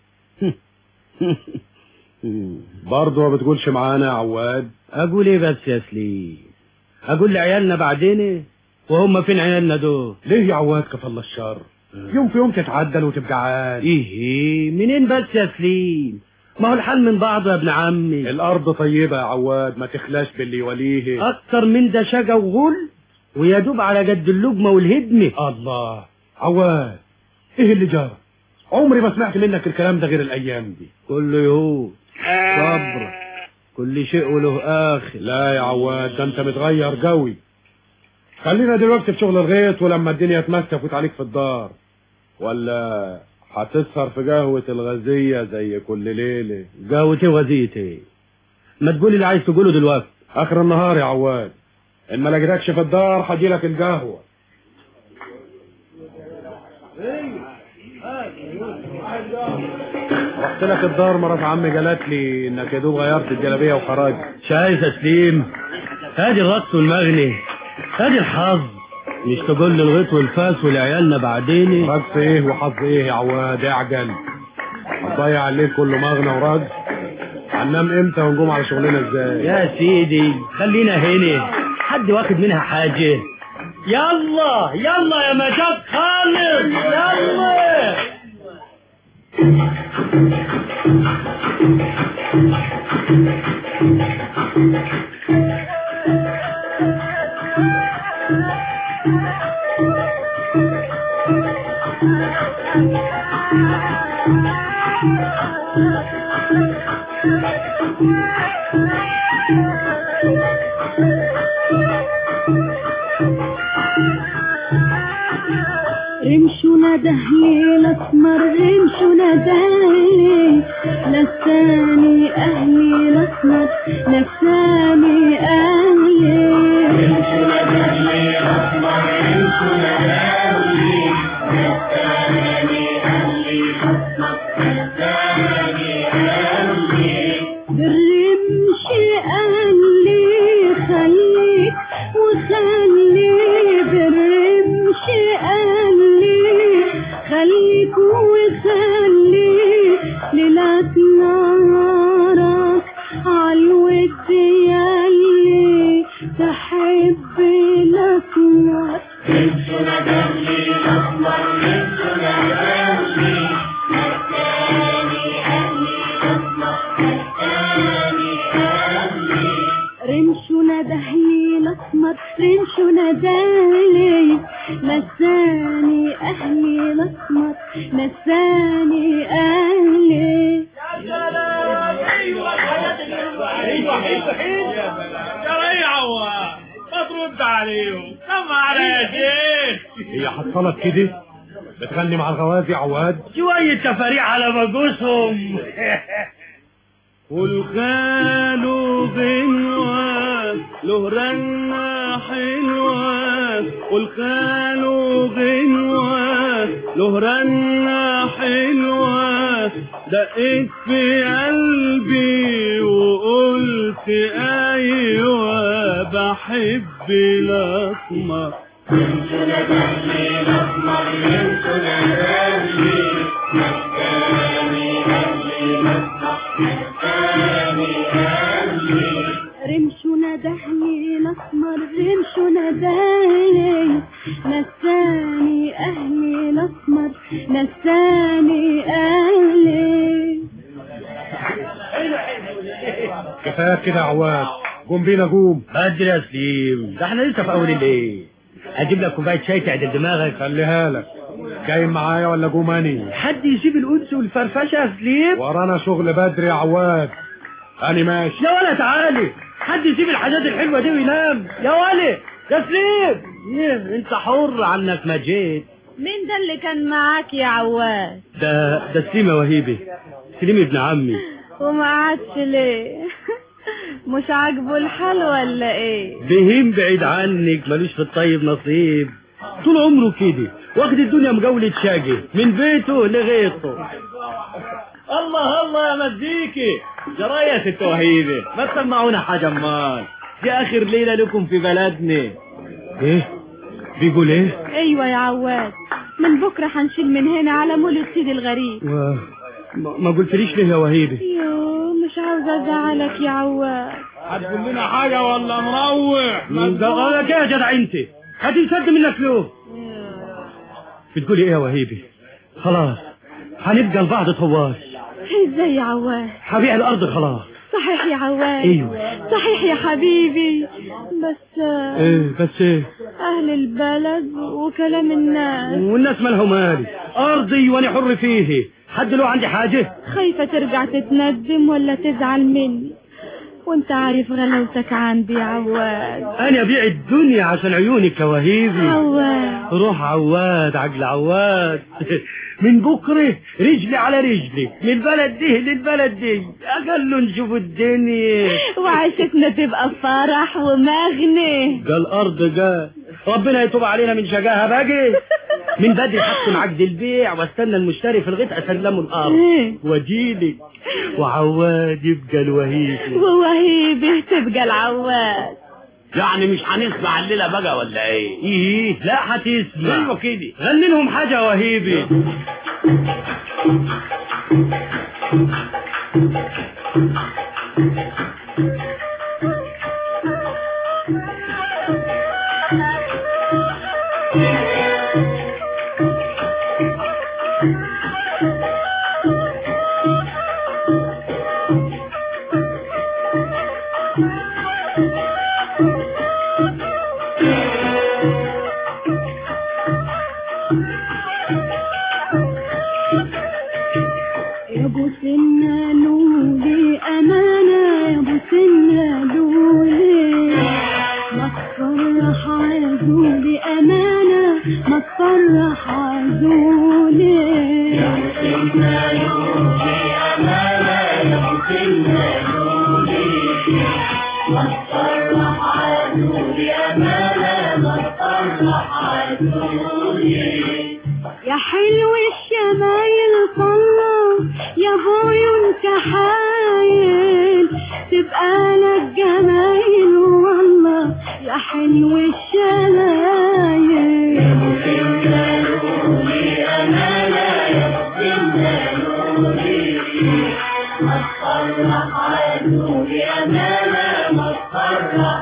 H: برضه ما بتقولش معانا يا عواد
J: أقول إيه بس يا سليم أقول لعيالنا بعدين وهم فين عيالنا دول
H: ليه يا عواد كفى الله الشر يوم في يوم تتعدل وتبقى عاد
J: إيه منين بس يا سليم ما هو الحال من بعضه يا ابن عمي
H: الارض طيبة يا عواد ما تخلاش باللي يوليه
J: أكتر من ده شجا وغل ويا دوب على قد اللقمة والهدمة
H: الله عواد ايه اللي جرى عمري ما سمعت منك الكلام ده غير الايام دي
J: كله يهود صبر كل شيء وله آخر
H: لا يا عواد ده انت متغير قوي خلينا دلوقتي في شغل الغيط ولما الدنيا تمسك فوت عليك في الدار ولا هتسهر في قهوة الغزية زي كل ليلة
J: قهوتي وزيتي ما تقول اللي عايز تقوله دلوقتي
H: اخر النهار يا عواد ان ما لقيتكش في الدار هجيلك القهوة رحت لك الدار مرات عمي قالت لي انك يا دوب غيرت الجلابيه وخرجت
J: شايف يا سليم هادي الرقص والمغني هادي الحظ مش تقول لي الغيط والفاس ولعيالنا بعدين
H: رقص ايه وحظ ايه يا عواد اعجل هتضيع الليل كله مغنى ورقص هننام امتى ونقوم على شغلنا ازاي
J: يا سيدي خلينا هنا حد واخد منها حاجة يلا يلا يا مجد خالص يلا
K: رمشنا دهلي الاسمر رمشنا دهلي لساني اهلي الاسمر لساني اهلي
I: رمشنا دهلي الاسمر رمشنا دهلي لساني اهلي الاسمر لساني اهلي
K: بالرمش اهلي خليك وخلي بالرمش اهلي خليك وخلي ليلة نارك عالود ياللي تحب الاسمر
I: رمشنا دهلي الاسمر رمشنا دهلي لساني اهلي الاسمر لساني اهلي
K: رمشنا دهلي الاسمر رمشنا دهلي نساني اهلي الاسمر نساني اهلي
J: يا عواد ما ترد عليهم سمع على يا شيخ
H: هي حصلت كده بتغني مع الغوازي عواد
J: شوية تفاريع على مجوسهم والخالو غنوة له رنة حلوة والخالو غنوة له رنة حلوة دقيت في قلبي وقلت ايوه بحب الاسمر
I: رمشنا دهلي الاسمر رمشنا دهلي لساني اهلي الاسمر لساني اهلي
K: رمشنا دهلي الاسمر رمشنا دهلي نساني اهلي الاسمر نساني اهلي
H: كفاية كده يا عواد قوم بينا قوم
J: بدري يا سليم ده احنا لسه في اول الليل اجيب لك كوبايه شاي تعدل دماغك
H: خليها لك جاي معايا ولا قوم اني
J: حد يسيب الانس والفرفشه يا سليم
H: ورانا شغل بدري يا عواد اني ماشي
J: يا ولا تعالي حد يسيب الحاجات الحلوه دي وينام يا ولي يا سليم ايه انت حر عنك ما جيت
K: مين ده اللي كان معاك يا عواد
J: ده ده سليم يا وهيبي سليم ابن عمي
K: وما قعدش ليه مش عاجبه الحال ولا ايه
J: بهيم بعيد عنك ملوش في الطيب نصيب طول عمره كده واخد الدنيا مجولة شاقي من بيته لغيته الله الله يا مزيكي جرايه يا ست وهيبه ما تسمعونا حاجه امال دي اخر ليله لكم في بلدنا ايه بيقول ايه
K: ايوه يا عواد من بكره هنشيل من هنا على مولد سيدي الغريب
J: و... ما ما قلتليش ليه يا وهيبه
K: يو مش عاوزه ازعلك يا عواد
J: هتقول لنا حاجه ولا نروح ده غلط يا جدع انت هتنسد منك له بتقولي ايه يا وهيبه خلاص هنبقى لبعض طوال
K: ازاي يا عواد
J: هبيع الارض خلاص
K: صحيح يا عواد
J: ايوه
K: صحيح يا حبيبي بس آه،
J: ايه بس ايه
K: اهل البلد وكلام الناس
J: والناس مالهم مالي ارضي وانا حر فيه حد له عندي حاجه
K: خايفة ترجع تتندم ولا تزعل مني وانت عارف غلاوتك عندي يا عواد
J: انا ابيع الدنيا عشان عيونك يا وهيبي
K: عواد
J: روح عواد عقل عواد من بكره رجلي على رجلي من البلد دي للبلد دي اقل نشوف الدنيا
K: وعيشتنا تبقى فرح ومغني
J: قال الارض قال ربنا يتوب علينا من شجاها باقي من بدري حكم عقد البيع واستنى المشتري في الغيط اسلمه الارض واجيلك وعواد يبقى الوهيب
K: ووهيبه تبقى العواد
J: يعني مش هنسمع الليله بقى ولا ايه ايه لا هتسمع ايوه كده غني لهم حاجه يا وهيبي
K: يا ابو سنة لولي امانة يا ابو سنة لولي ما تفرح عزولي امانة ما تفرح عزولي يا ابو سنة لولي امانة يا ابو سنة لولي ما تفرح عزولي امانة ما تفرح عزولي يا حلو الشمايل طلع يا عيون كحايل تبقى لك جمايل والله يا حلو الشمايل يا مسنة لولي أمانة يا مسنة لولي ما تفرح عدولي أمانة ما تفرح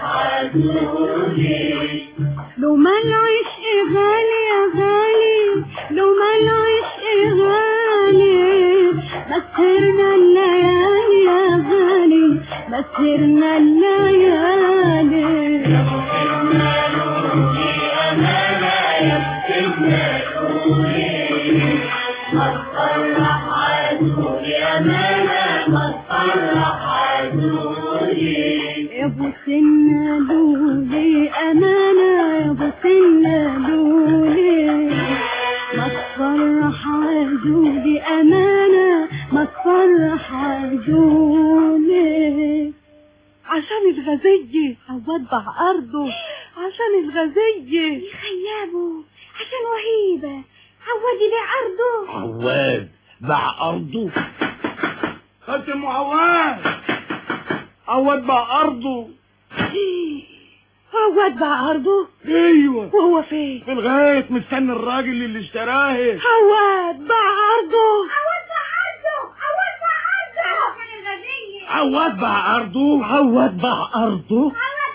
K: عدولي لو ما العشق غالي يا غالي لو ما العشق غالي مسهرنا الليالي يا غالي مسهرنا الليالي يا مسهرنا لولي أمانة يا مسهرنا لولي ما تفرح عدولي أمانة ما تفرح عدولي يا ابو سنة لولي أمانة يا ابو سنة لولي ما تفرح عجولي أمانة ما تفرح عجولي عشان الغزية عوض باع أرضه عشان الغزية خيابه عشان وهيبة عوض يبيع أرضه
J: عواد باع أرضه
H: خاتم عواد عواد باع أرضه
K: عوض باع أرضه
H: ايوه
K: وهو فين
H: في الغاية مستني الراجل اللي اشتراه
K: عواد باع أرضه
J: عواد باع أرضه عواد باع أرضه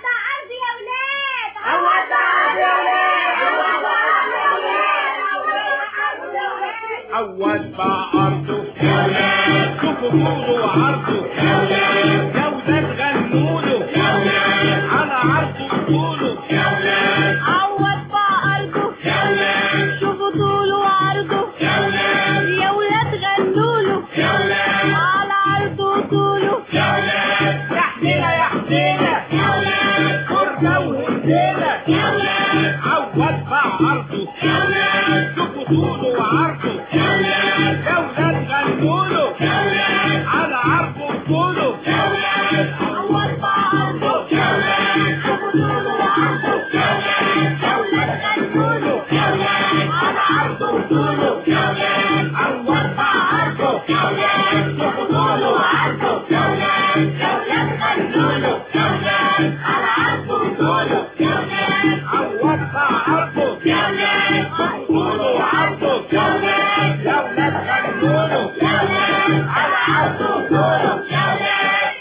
H: عواد باع أرضه يا ولاد شوفوا طوله وعرضه يا ولاد يا ولاد غنوا له يا ولاد على عرضه طوله يا ولاد
K: عوض باع أرضه
H: يا ولاد
K: شوفوا طوله وعرضه
H: يا ولاد
K: يا ولاد غنوله
H: يا ولاد
K: على عرضه طوله
H: يا ولاد يا حسينة يا حسينة يا ولاد فرجة وهدينا يا ولاد عواد باع أرضه يا ولاد شوفوا طوله وعرضه يا ولاد يا ولاد غنوا له يا ولاد على عرضه طوله يا ولاد
K: عوض باع أرضه
H: يا ولاد
K: شوفوا طوله وعرضه
H: يا ولاد
K: يا ولاد غنوله
H: يا ولاد
K: على عرضه طوله
H: يا ولاد عواد باع أرضه يا ولاد شوفوا طوله وعرضه يا ولاد
K: يا ولاد غنوله
H: يا ولاد
K: على عرضه طوله
H: يا ولاد عواد باع أرضه يا ولاد طوله وعرضه يا ولاد يا ولاد غنوا له يا ولاد على عرضه طوله يا ولاد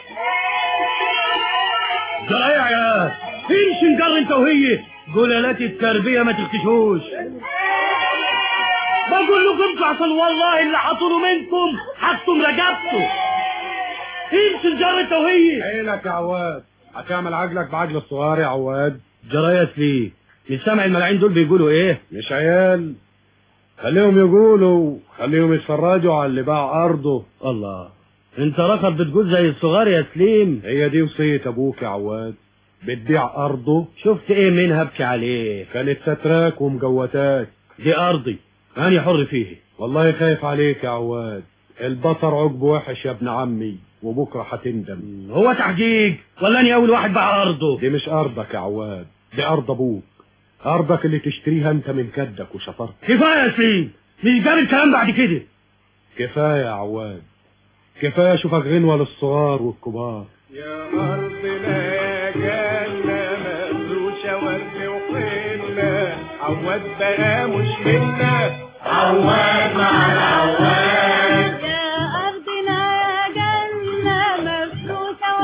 J: ضايع يا امشي نجر انت وهي جلالات التربية ما تختشوش بقول لكم امشوا عشان والله اللي حطوله منكم حطم رجبته امشي نجر انت وهي
H: عينك يا عواد هتعمل عجلك بعجل الصغار يا عواد
J: جرايات ليه مش سامع الملاعين دول بيقولوا ايه
H: مش عيال خليهم يقولوا خليهم يتفرجوا على اللي باع أرضه
J: الله انت رخب بتقول زي الصغار يا سليم
H: هي دي وصية أبوك يا عواد بتبيع أرضه
J: شفت ايه منها ابكي عليه
H: كانت ستراك ومجوتاك
J: دي ارضي انا حر فيه
H: والله خايف عليك يا عواد البصر عقب وحش يا ابن عمي وبكرة هتندم
J: هو تحقيق ولا اني اول واحد باع ارضه
H: دي مش أرضك يا عواد دي أرض أبوك أرضك اللي تشتريها أنت من كدك وشطرتك
J: كفايه يا سليم مش جاب الكلام بعد كده
H: كفاية يا عواد كفاية أشوفك غنوة للصغار والكبار
I: يا أرضنا يا جنة مفروشة ورد وحنة عواد بقى مش منا عواد مع العواد
K: يا أرضنا يا جنة مفروشة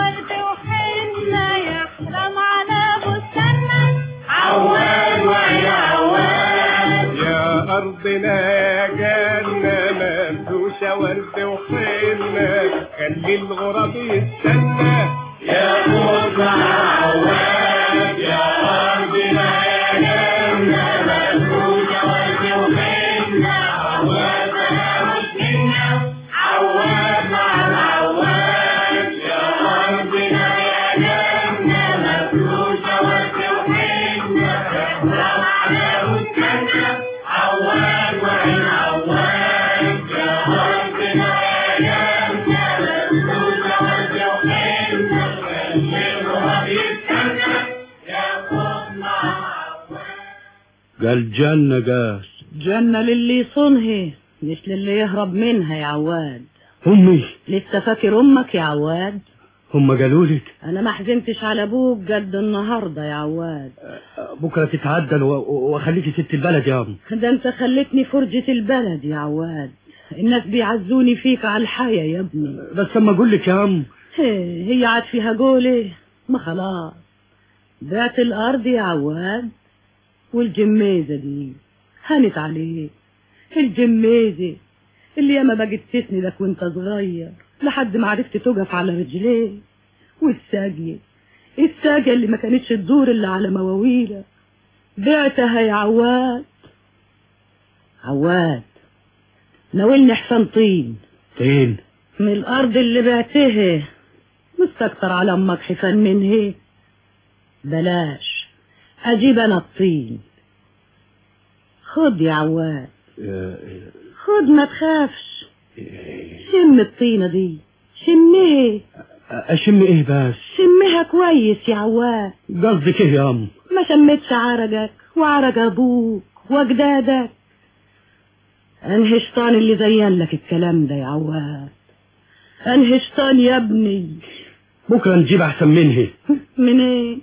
I: وحلة خلي الغراب يستنى يا موت عواد يا أرضنا يا جنة مفروشة ورد وحلة عواد بلاوش منا عواد مع العواد يا أرضنا يا جنة مفروشة ورد وحلة احرم على وسكنة عواد وعين عواد يا أرضنا يا جنة مفروشة ورد وحلة خلي الغراب يستنى يا موت مع
J: قال جنة قاس
C: جنة للي يصونها مش للي يهرب منها يا عواد
J: أمي
C: لسه فاكر امك يا عواد
J: هم قالوا لك
C: انا ما حزنتش على ابوك قد النهارده يا عواد
J: بكرة تتعدل و- و- واخليكي ست البلد يا أم
C: ده انت خلتني فرجة البلد يا عواد الناس بيعزوني فيك على الحياة يا ابني
J: بس اما اقول لك يا أم
C: هي هي عاد فيها قولي ما خلاص بعت الارض يا عواد والجميزة دي هانت عليك الجميزة اللي ياما بقت تسندك وانت صغير لحد ما عرفت تقف على رجليك والساقية الساقية اللي ما كانتش تدور الا على مواويلك بعتها يا عواد عواد ناولني حسن طين
J: طين
C: من الأرض اللي بعتها مستكتر على أمك حفان من هيك بلاش أجيب أنا الطين خد يا عواد خد ما تخافش شم الطينة دي شميه
J: أشم إيه بس
C: شميها كويس يا عواد
J: قصدك إيه يا أم
C: ما شمتش عرقك وعرق أبوك وأجدادك أنهي شيطان اللي زين لك الكلام ده يا عواد أنهي شيطان يا ابني
J: بكرة نجيب أحسن منه
C: منين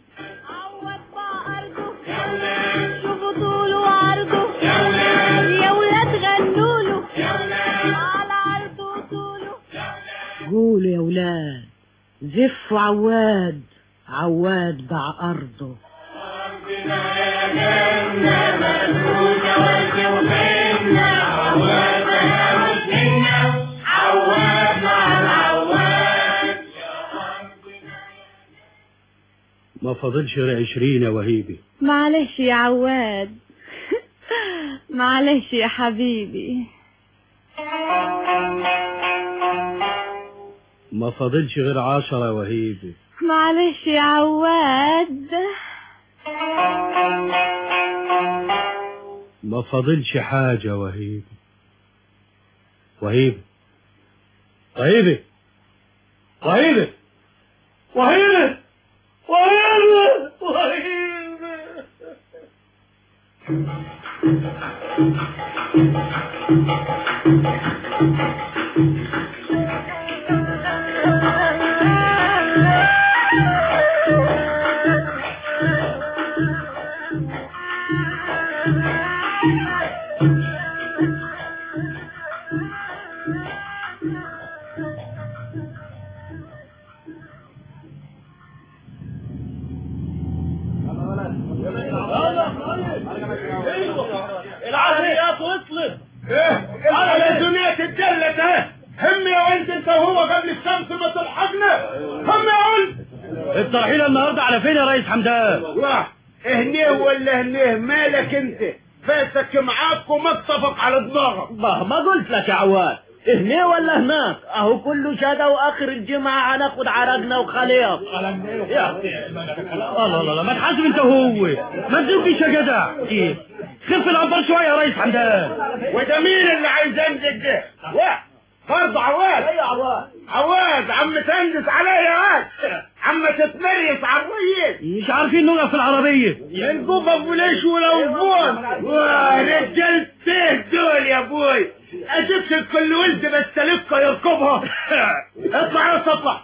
K: شوفوا طوله وعرضه يا ولاد غنوا له على عرضه وطوله
C: قولوا يا ولاد زفوا عواد عواد باع أرضه
J: ما فاضلش غير عشرين يا وهيبي
K: معلش يا عواد معلش يا حبيبي
J: ما فاضلش غير عشرة يا وهيبي
K: معلش يا عواد
J: ما فاضلش حاجة يا وهيبي وهيبي وهيبي وهيبي وهيبي وهيبي وهيبي
I: العربيات وصلت على الدنيا تتجلت اهي هم يا ولد انت وهو قبل الشمس ما تلحقنا هم يا ولد
J: الترحيل النهارده على فين يا ريس حمدان
I: واه هنيه ولا هنيه مالك انت فاتك معاك ومتفق على دماغك
L: ما ما قلت لك يا عواد هنا ولا هناك اهو كله شهادة واخر الجمعة هناخد عرقنا وخليط
J: الله الله الله ما تحاسب انت وهو ما تزوجيش يا جدع ايه خف العنبر شويه يا ريس حمدان
I: وده مين اللي عايز ينزل ده واه برضه عواد
L: ايوه عواد
I: عواد عم تنجس عليا يا عم تتمريس على الريس
J: مش عارفين نوقف في العربيه
I: نقوم ابو ليش ولا فون رجال فيه دول يا ابوي اجيب كل ولد بستلفها يركبها اطلع يا اطلع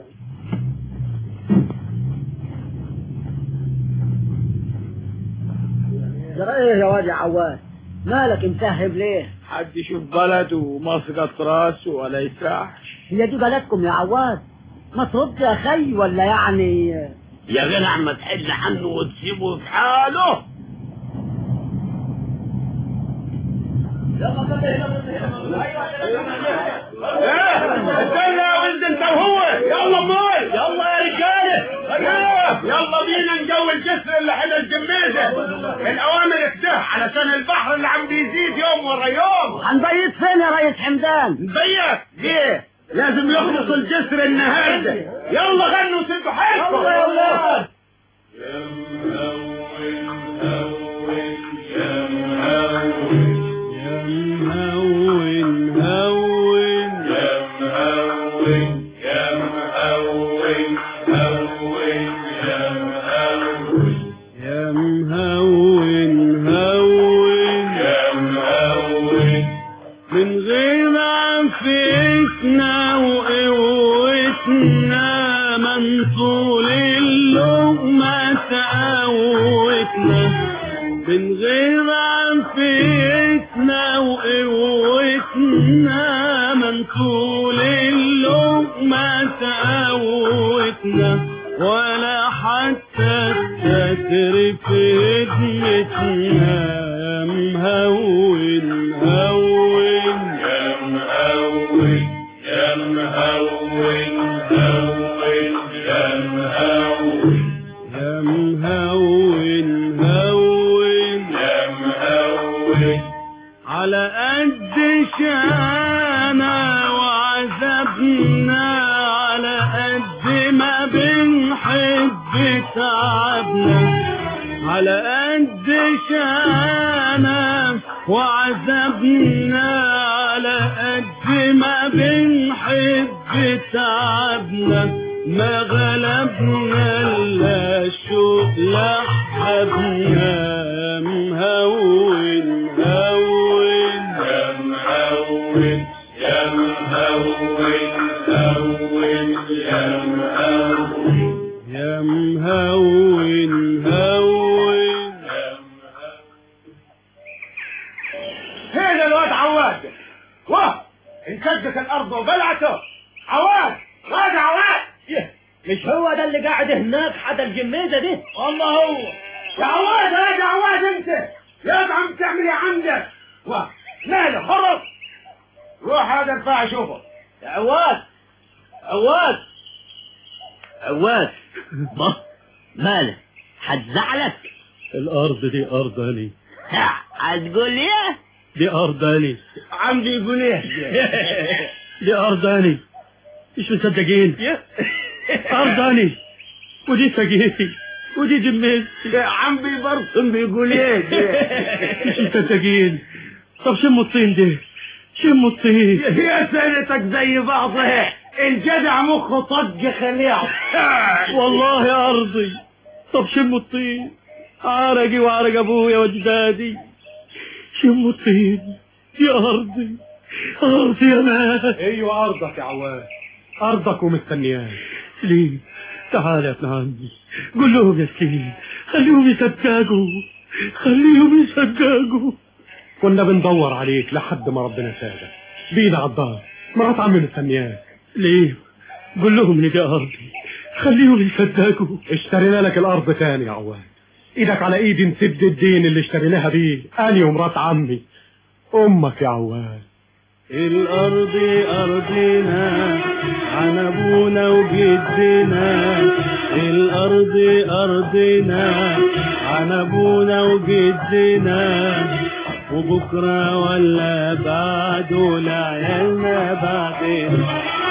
L: ترى ايه يا واد يا عواد مالك مسهب ليه
I: حد يشوف بلده ومسقط راسه ولا يسرحش
L: هي دي بلدكم يا عواد ما ترد يا خي ولا يعني
I: يا جدع ما تحل عنه وتسيبه في حاله استنى يا ولد انت وهو يلا امال
L: يلا يا رجاله
I: ايوه يلا بينا نجو الجسر اللي حدا الجميزه الاوامر كده علشان البحر اللي عم بيزيد يوم ورا يوم
B: هنبيت فين يا ريس حمدان
I: نبيت ليه لازم يخلصوا الجسر النهارده يلا غنوا سيبوا حيلكم
L: يلا يا ولاد
J: هون هون يا مهون هون من غير عفتنا وقوتنا منصول اللقمة تقوتنا من غير عفتنا وقوتنا منصول اللقمة تقوتنا ولا حتى الستر في هدمتنا يا مهون هون يا مهون هون على قد شانا وعذبنا على قد ما بنحب تعبنا على قد شانا وعذبنا على قد ما بنحب تعبنا ما غلبنا الا الشوق لحبنا مهون هون يا مهون هون
I: فين الواد عواد واه انشقت الارض وبلعته عواد واد عواد
L: مش هو ده اللي قاعد هناك حدا الجميزه دي
I: والله هو يا عواد يا عواد انت يا عم تعمل ايه عندك واه ماله خرب روح هذا ارفع شوفه
L: يا عواد عواد عواد ما مالك هتزعلك
J: الارض دي ارضاني
L: هتقول ايه
J: دي ارضاني
L: عم بيقول ايه
J: دي ارضاني مش مصدقين ارضاني ودي فقيري ودي جميزتي
I: عم بيبرطم بيقول ايه
J: مش مصدقين طب شموا الطين ده شموا الطين
I: يا سنتك زي بعضها الجدع مخه طق خليعه
J: والله يا ارضي طب شموا الطين عرقي وعرق ابويا واجدادي شموا الطين يا ارضي ارضي يا مال
H: ايوه ارضك يا عواد ارضك ومستنياك
J: ليه تعال يا ابن عمي قول لهم يا سليم خليهم يصدقوا خليهم يصدقوا
H: كنا بندور عليك لحد ما ربنا ساعدك بينا على الدار مرات عمي مستنياك
J: ليه قول لهم لقى ارضي خليهم يصدقوا
H: اشترينا لك الارض تاني يا عواد ايدك على ايدي نسد الدين اللي اشتريناها بيه اني ومرات عمي امك يا عواد
J: الأرض أرضنا عن أبونا وجدنا الأرض أرضنا عن أبونا وجدنا وبكرة ولا بعده لعيالنا بعدين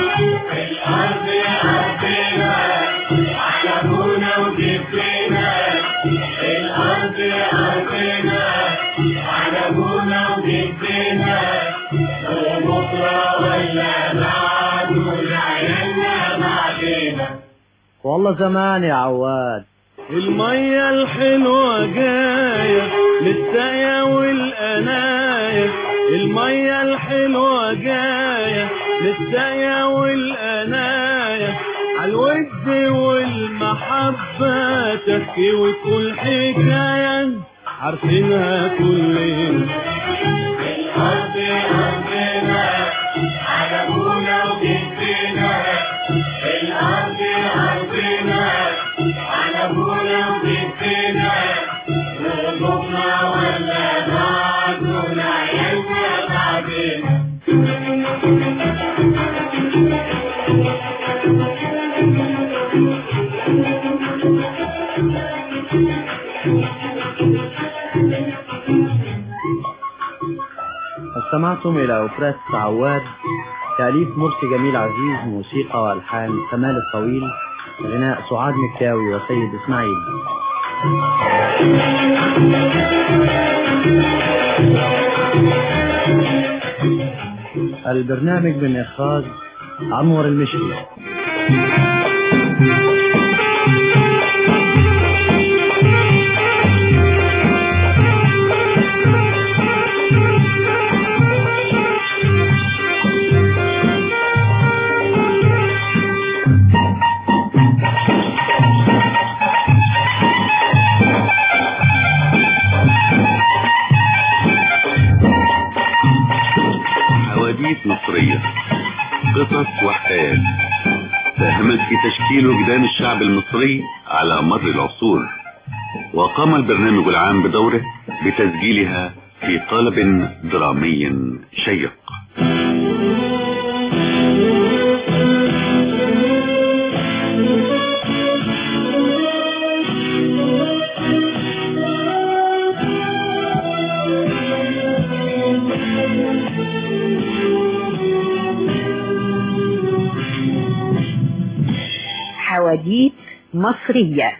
I: الارض ارضنا على ابونا وجدنا الارض ارضنا على ابونا وجدنا وبكره ولا بعده لعيالنا بعدنا
L: والله زمان يا عواد
J: المية الحلوة جاية للساية والقناية المية الحلوة جاية للساية والقناية عالود والمحبة تحكي وتقول حكاية عارفينها كلنا
I: الارض ارضنا على ابونا وجدنا الارض ارضنا على ابونا وجدنا وبكره ولا بعده لعيالنا بعدنا
J: استمعتم إلى أوبرات عواد تأليف مرسي جميل عزيز موسيقى وألحان كمال الطويل غناء سعاد مكاوي وسيد إسماعيل البرنامج من إخراج عنور المشري
A: حواديت مصرية قصص وحكايات ساهمت في تشكيل وجدان الشعب المصري على مر العصور وقام البرنامج العام بدوره بتسجيلها في قالب درامي شيق
M: حواديت مصرية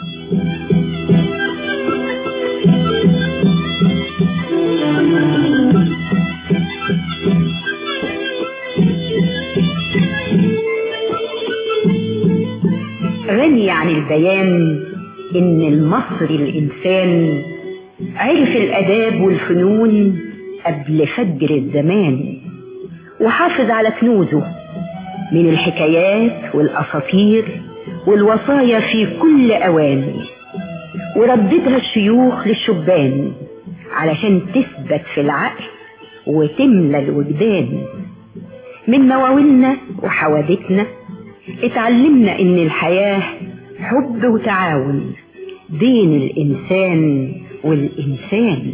M: غني عن البيان إن المصري الإنسان عرف الأداب والفنون قبل فجر الزمان وحافظ على كنوزه من الحكايات والأساطير والوصايا في كل أوان ورددها الشيوخ للشبان علشان تثبت في العقل وتملى الوجدان من مواويلنا وحوادثنا اتعلمنا ان الحياة حب وتعاون بين الانسان والانسان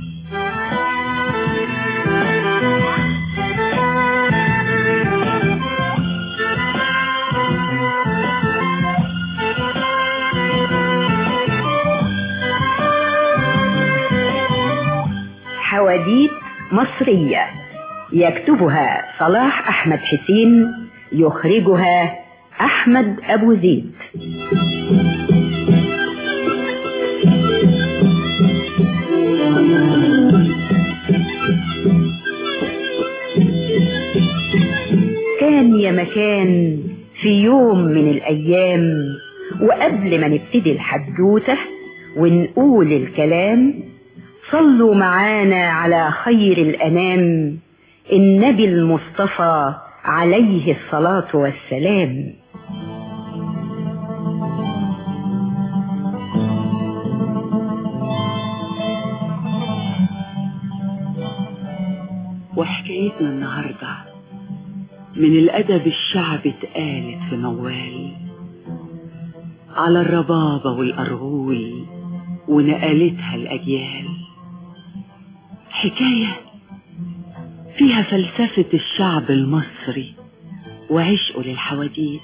M: حواديت مصرية يكتبها صلاح أحمد حسين يخرجها أحمد أبو زيد كان يا مكان في يوم من الأيام وقبل ما نبتدي الحدوتة ونقول الكلام صلوا معانا على خير الأنام النبي المصطفى عليه الصلاة والسلام
C: وحكايتنا النهاردة من الأدب الشعبي اتقالت في موال على الربابة والأرغول ونقلتها الأجيال حكاية فيها فلسفة الشعب المصري وعشقه للحواديت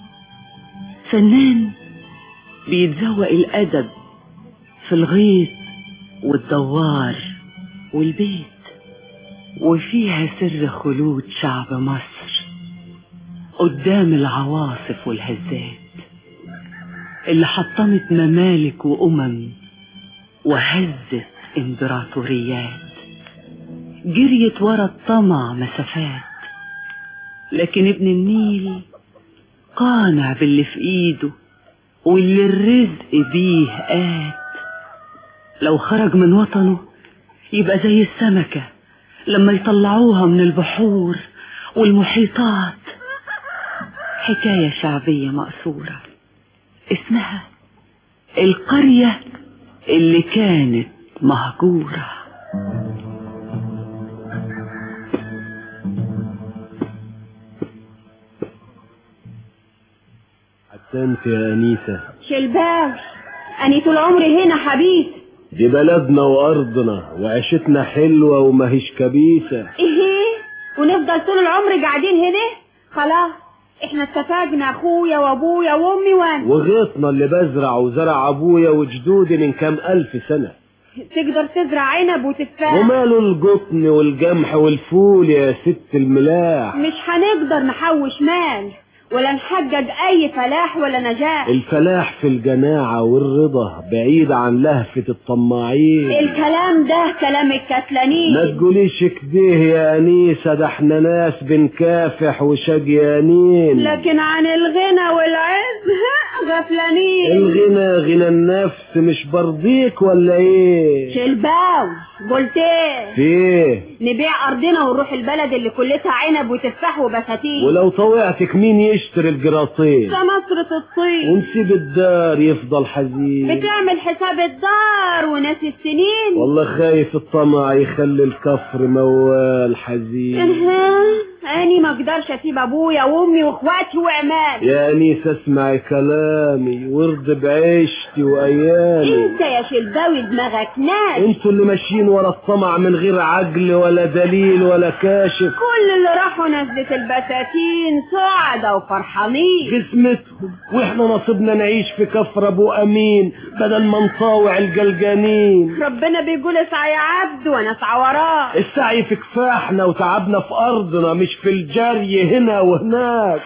C: فنان بيتذوق الأدب في الغيط والدوار والبيت وفيها سر خلود شعب مصر قدام العواصف والهزات اللي حطمت ممالك وأمم وهزت امبراطوريات جريت ورا الطمع مسافات لكن ابن النيل قانع باللي في ايده واللي الرزق بيه آت لو خرج من وطنه يبقى زي السمكة لما يطلعوها من البحور والمحيطات حكاية شعبية مقصورة اسمها القرية اللي كانت مهجورة
J: أحسنت يا أنيسة
E: شلباوي أني طول عمري هنا حبيب
J: دي بلدنا وأرضنا وعيشتنا حلوة وماهيش كبيسة
E: إيه ونفضل طول العمر قاعدين هنا خلاص احنا اتفقنا اخويا وابويا وامي وانا
J: وغيطنا اللي بزرع وزرع أبويا وجدودي من كام ألف سنة
N: تقدر تزرع عنب وتفاح
J: وماله القطن والجمح والفول يا ست الملاح
N: مش هنقدر نحوش مال ولا نحجج اي فلاح ولا نجاح
J: الفلاح في الجماعة والرضا بعيد عن لهفة الطماعين
N: الكلام ده كلام
J: ما
N: الكتلانين
J: تقوليش كده يا أنيسة ده احنا ناس بنكافح وشجيانين
N: لكن عن الغنى والعز غفلانين
J: الغنى غنى النفس مش برضيك ولا ايه
N: شلباوي قلت ايه
J: في ايه
N: نبيع ارضنا ونروح البلد اللي كلتها عنب وتفاح وبساتين
J: ولو طوعتك مين يشتري الجراطين
N: ده مصر الطين
J: ونسيب الدار يفضل حزين
N: بتعمل حساب الدار وناس السنين
J: والله خايف الطمع يخلي الكفر موال حزين
N: اها اني ما اقدرش اسيب ابويا وامي واخواتي وعمامي
J: يا أنيسة اسمعي كلامي وارضي بعيشتي وأيامي
N: انت يا شلباوي دماغك ناس
J: انتوا اللي ماشيين ورا الطمع من غير عقل ولا دليل ولا كاشف
N: كل اللي راحوا نزلة البساتين سعدة وفرحانين
J: قسمتهم واحنا نصيبنا نعيش في كفر ابو امين بدل ما نطاوع الجلجانين
N: ربنا بيقول اسعى يا عبد وانا اسعى وراه
J: السعي في كفاحنا وتعبنا في ارضنا مش في الجري هنا وهناك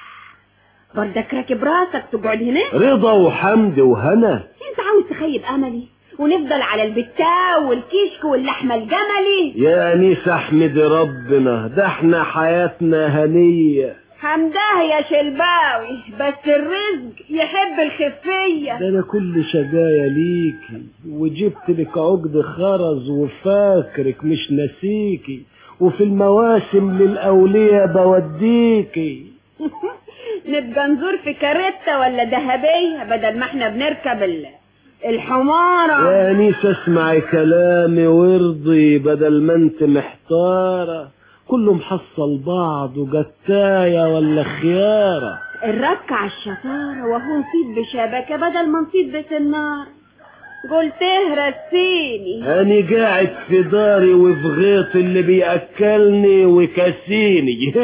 N: بردك راكب راسك تقعد هنا
J: رضا وحمد وهنا
N: انت عاوز تخيب املي ونفضل على البتاو والكشك واللحمة الجملي
J: يا أنيسة احمدي ربنا ده احنا حياتنا هنية
N: حمده يا شلباوي بس الرزق يحب الخفية
J: ده انا كل شجايا ليكي وجبت لك عقد خرز وفاكرك مش نسيكي وفي المواسم للأولياء بوديكي
N: نبقى نزور في كاريتا ولا ذهبية بدل ما احنا بنركب ال- الحمارة
J: يا أنيسة اسمعي كلامي وارضي بدل ما انت محتارة كله محصل بعض وجتاية ولا خيارة
N: الرك على الشطارة وهو نصيب بشبكة بدل ما نصيب بسنارة قلت رسيني
J: أنا قاعد في داري وفي غيط اللي بيأكلني وكاسيني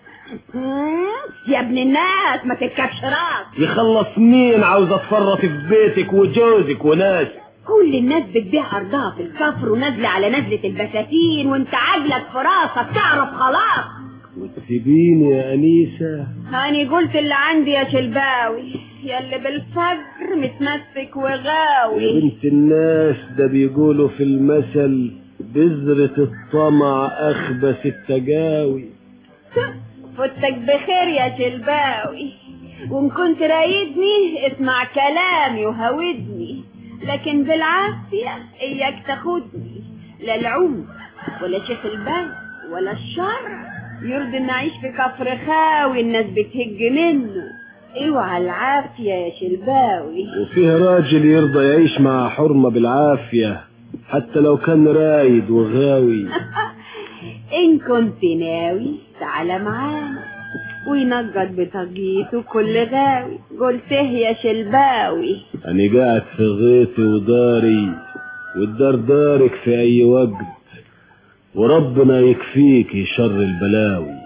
N: يا ابن الناس ما تركبش راس
J: يخلص مين عاوز اتفرط في بيتك وجوزك وناس
N: كل الناس بتبيع ارضها في الكفر ونازله على نزله البساتين وانت عجلك في راسك تعرف خلاص
J: سيبيني يا أنيسة
N: هاني قلت اللي عندي يا شلباوي يا اللي بالفجر متمسك
J: يا
N: وغاوي
J: بنت الناس ده بيقولوا في المثل بذرة الطمع أخبث التجاوي
N: فتك بخير يا شلباوي وان كنت رايدني اسمع كلامي وهودني لكن بالعافية اياك تاخدني لا العمر ولا شيخ البلد ولا الشرع يرضي ان اعيش في كفر خاوي الناس بتهج منه اوعى العافية يا شلباوي
J: وفيه راجل يرضى يعيش مع حرمة بالعافية حتى لو كان رايد وغاوي
N: ان كنت ناوي تعالى معانا وينجد بطاقيته كل غاوي قلت يا شلباوي
J: أنا قاعد في غيطي وداري والدار دارك في أي وقت وربنا يكفيك شر البلاوي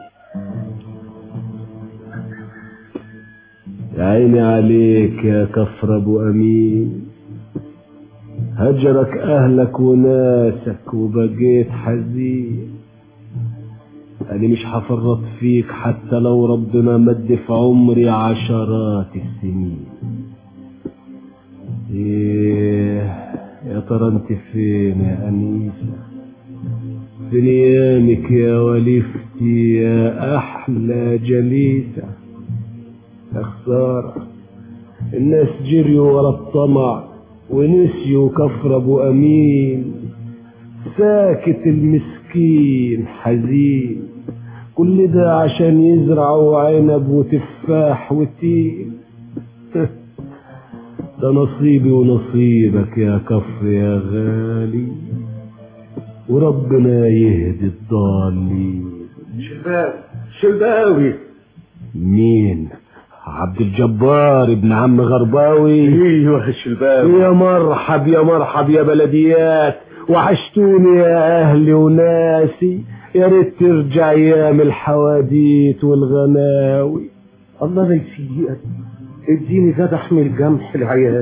J: يا عيني عليك يا كفر أبو أمين هجرك أهلك وناسك وبقيت حزين أنا مش هفرط فيك حتى لو ربنا مد في عمري عشرات السنين إيه يا ترى انت فين يا أنيسة فين ايامك يا وليفتي يا أحلى جليسة يا خسارة الناس جريوا ورا الطمع ونسيوا كفر أبو أمين ساكت المسكين حزين كل ده عشان يزرعوا عنب وتفاح وتين ده نصيبي ونصيبك يا كفر يا غالي وربنا يهدي الضالين
G: شباب شلباوي
J: مين عبد الجبار ابن عم غرباوي
G: ايوه يا شلباوي
J: يا مرحب يا مرحب يا بلديات وحشتوني يا اهلي وناسي يا ريت ترجع ايام الحواديت والغناوي
G: الله لا يسيئك اديني زاد احمل جمح العيال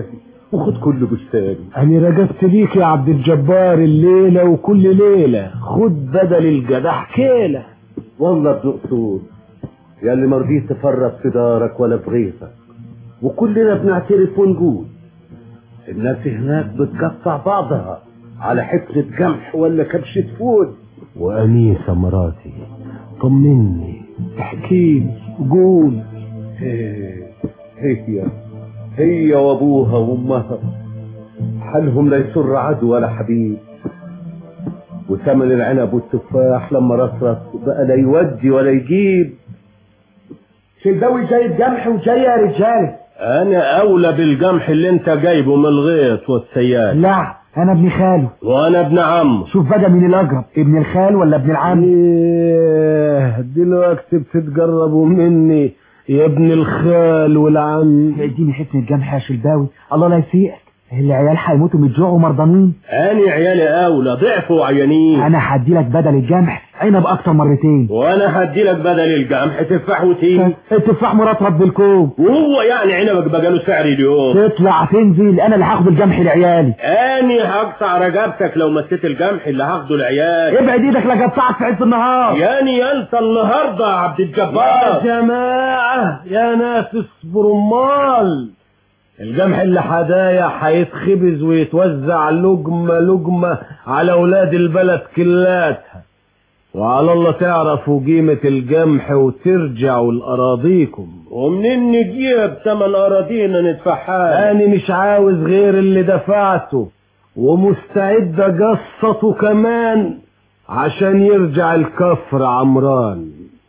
J: وخد كل بستاني
O: انا رجبت ليك يا عبد الجبار الليلة وكل ليلة خد بدل الجدح كيلة
J: والله ابن قصور يا اللي مرضيت تفرط في دارك ولا في غيظك وكلنا بنعترف ونقول الناس هناك بتقطع بعضها على حتة قمح ولا كبشة فول
O: وأنيسة مراتي طمني احكيلي قول
J: إيه، هي هي وابوها وامها حالهم لا يسر عدو ولا حبيب وثمن العنب والتفاح لما رصرص بقى لا يودي ولا يجيب
O: شلباوي جايب جمح وجاي يا رجالة
J: انا اولى بالجمح اللي انت جايبه من الغيط والسيال
O: لا انا ابن خاله
J: وانا ابن عمه
O: شوف بقى مين الاقرب ابن الخال ولا ابن العم
J: ايه دلوقتي بتتجربوا مني يا ابن الخال والعم
O: اديني حتة جمح يا شلباوي الله لا يسيئك العيال هيموتوا من الجوع ومرضانين
J: اني عيالي اولى ضعف وعيانين
O: انا هدي لك بدل الجمح عنب اكتر مرتين
J: وانا هدي لك بدل الجمح تفاح وتين
O: التفاح مرطب بالكوم
J: وهو يعني عنبك بقى له سعر اليوم
O: تطلع تنزل انا اللي هاخد الجمح لعيالي
J: اني هقطع رقبتك لو مسيت الجمح اللي هاخده العيال
O: ابعد ايدك لا قطعك في عز النهار
J: ياني انت النهارده يا عبد الجبار
O: يا جماعة يا ناس اصبروا امال الجمح اللي حدايا هيتخبز ويتوزع لجمة لجمة على اولاد البلد كلاتها وعلى الله تعرفوا قيمة الجمح وترجعوا لأراضيكم
J: ومنين نجيب تمن اراضينا ندفعها
O: أنا مش عاوز غير اللي دفعته ومستعد أقسطه كمان عشان يرجع الكفر عمران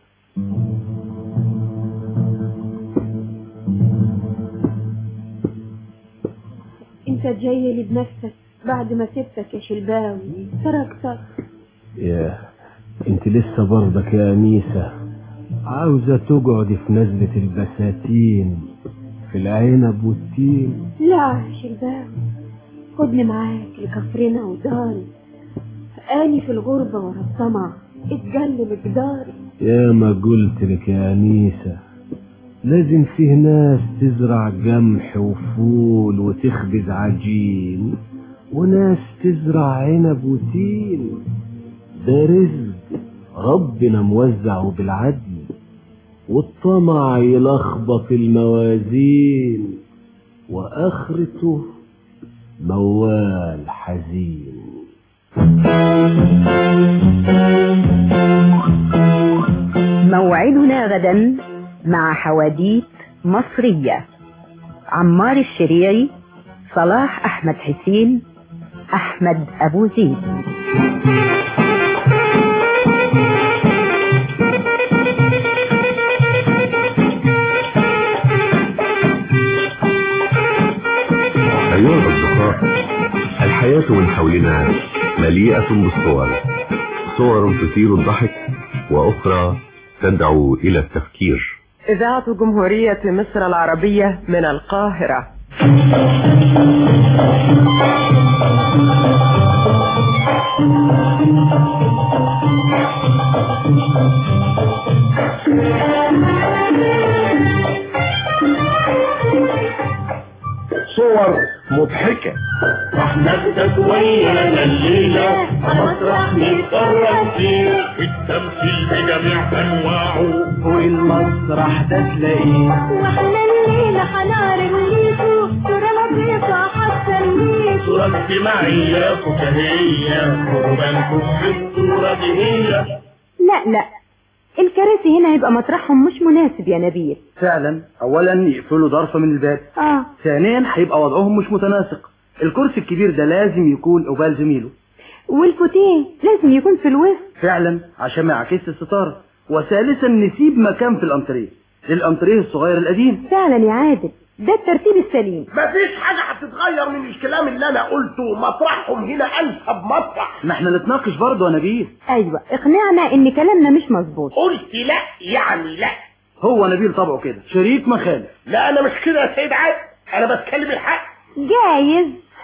N: انت جاي لي بنفسك بعد ما سبتك يا شلباوي تركتك
O: يا انت لسه برضك يا أنيسة عاوزة تقعدي في نزلة البساتين في العنب والتين
N: لا يا شلباوي خدني معاك لكفرنا وداري اني في الغربة ورا الطمع اتجل مقداري
O: يا ما قلت لك يا أنيسة لازم فيه ناس تزرع قمح وفول وتخبز عجين وناس تزرع عنب وتين ده رزق ربنا موزعه بالعدل والطمع يلخبط الموازين وآخرته موال حزين
M: موعدنا غدا مع حواديت مصرية عمار الشريعي صلاح أحمد حسين أحمد أبو زيد
A: أيها الأصدقاء الحياة من حولنا مليئة بالصور صور تثير الضحك وأخرى تدعو إلى التفكير
P: إذاعة جمهورية مصر العربية من القاهرة
I: صور مضحكة
Q: نفسك ويانا الليلة مسرح نتفرج فيه التمثيل بجميع أنواعه
I: والمسرح ده تلاقيه
Q: واحنا الليلة هنعرض ليكوا صورة لطيفة هتسليكوا صورة اجتماعية فكاهية قربانكم في الصورة دي هي
N: لا لا الكراسي هنا هيبقى مطرحهم مش مناسب يا نبيل
R: فعلا اولا يقفلوا ظرفة من الباب
N: اه
R: ثانيا هيبقى وضعهم مش متناسق الكرسي الكبير ده لازم يكون قبال زميله
N: والفوتيه لازم يكون في الوسط
R: فعلا عشان ما يعكسش الستارة وثالثا نسيب مكان في الانتريه للانتريه الصغير القديم
N: فعلا يا عادل ده الترتيب السليم
I: مفيش حاجة هتتغير من الكلام اللي أنا قلته مطرحهم هنا أنسب مطرح
R: ما احنا نتناقش برضه يا نبيل
N: ايوه اقنعنا ان كلامنا مش مظبوط
I: قلت لا يعني لا
R: هو نبيل طبعه كده شريك مخالف
I: لا أنا مش كده يا سيد عادل أنا بتكلم الحق
N: جايز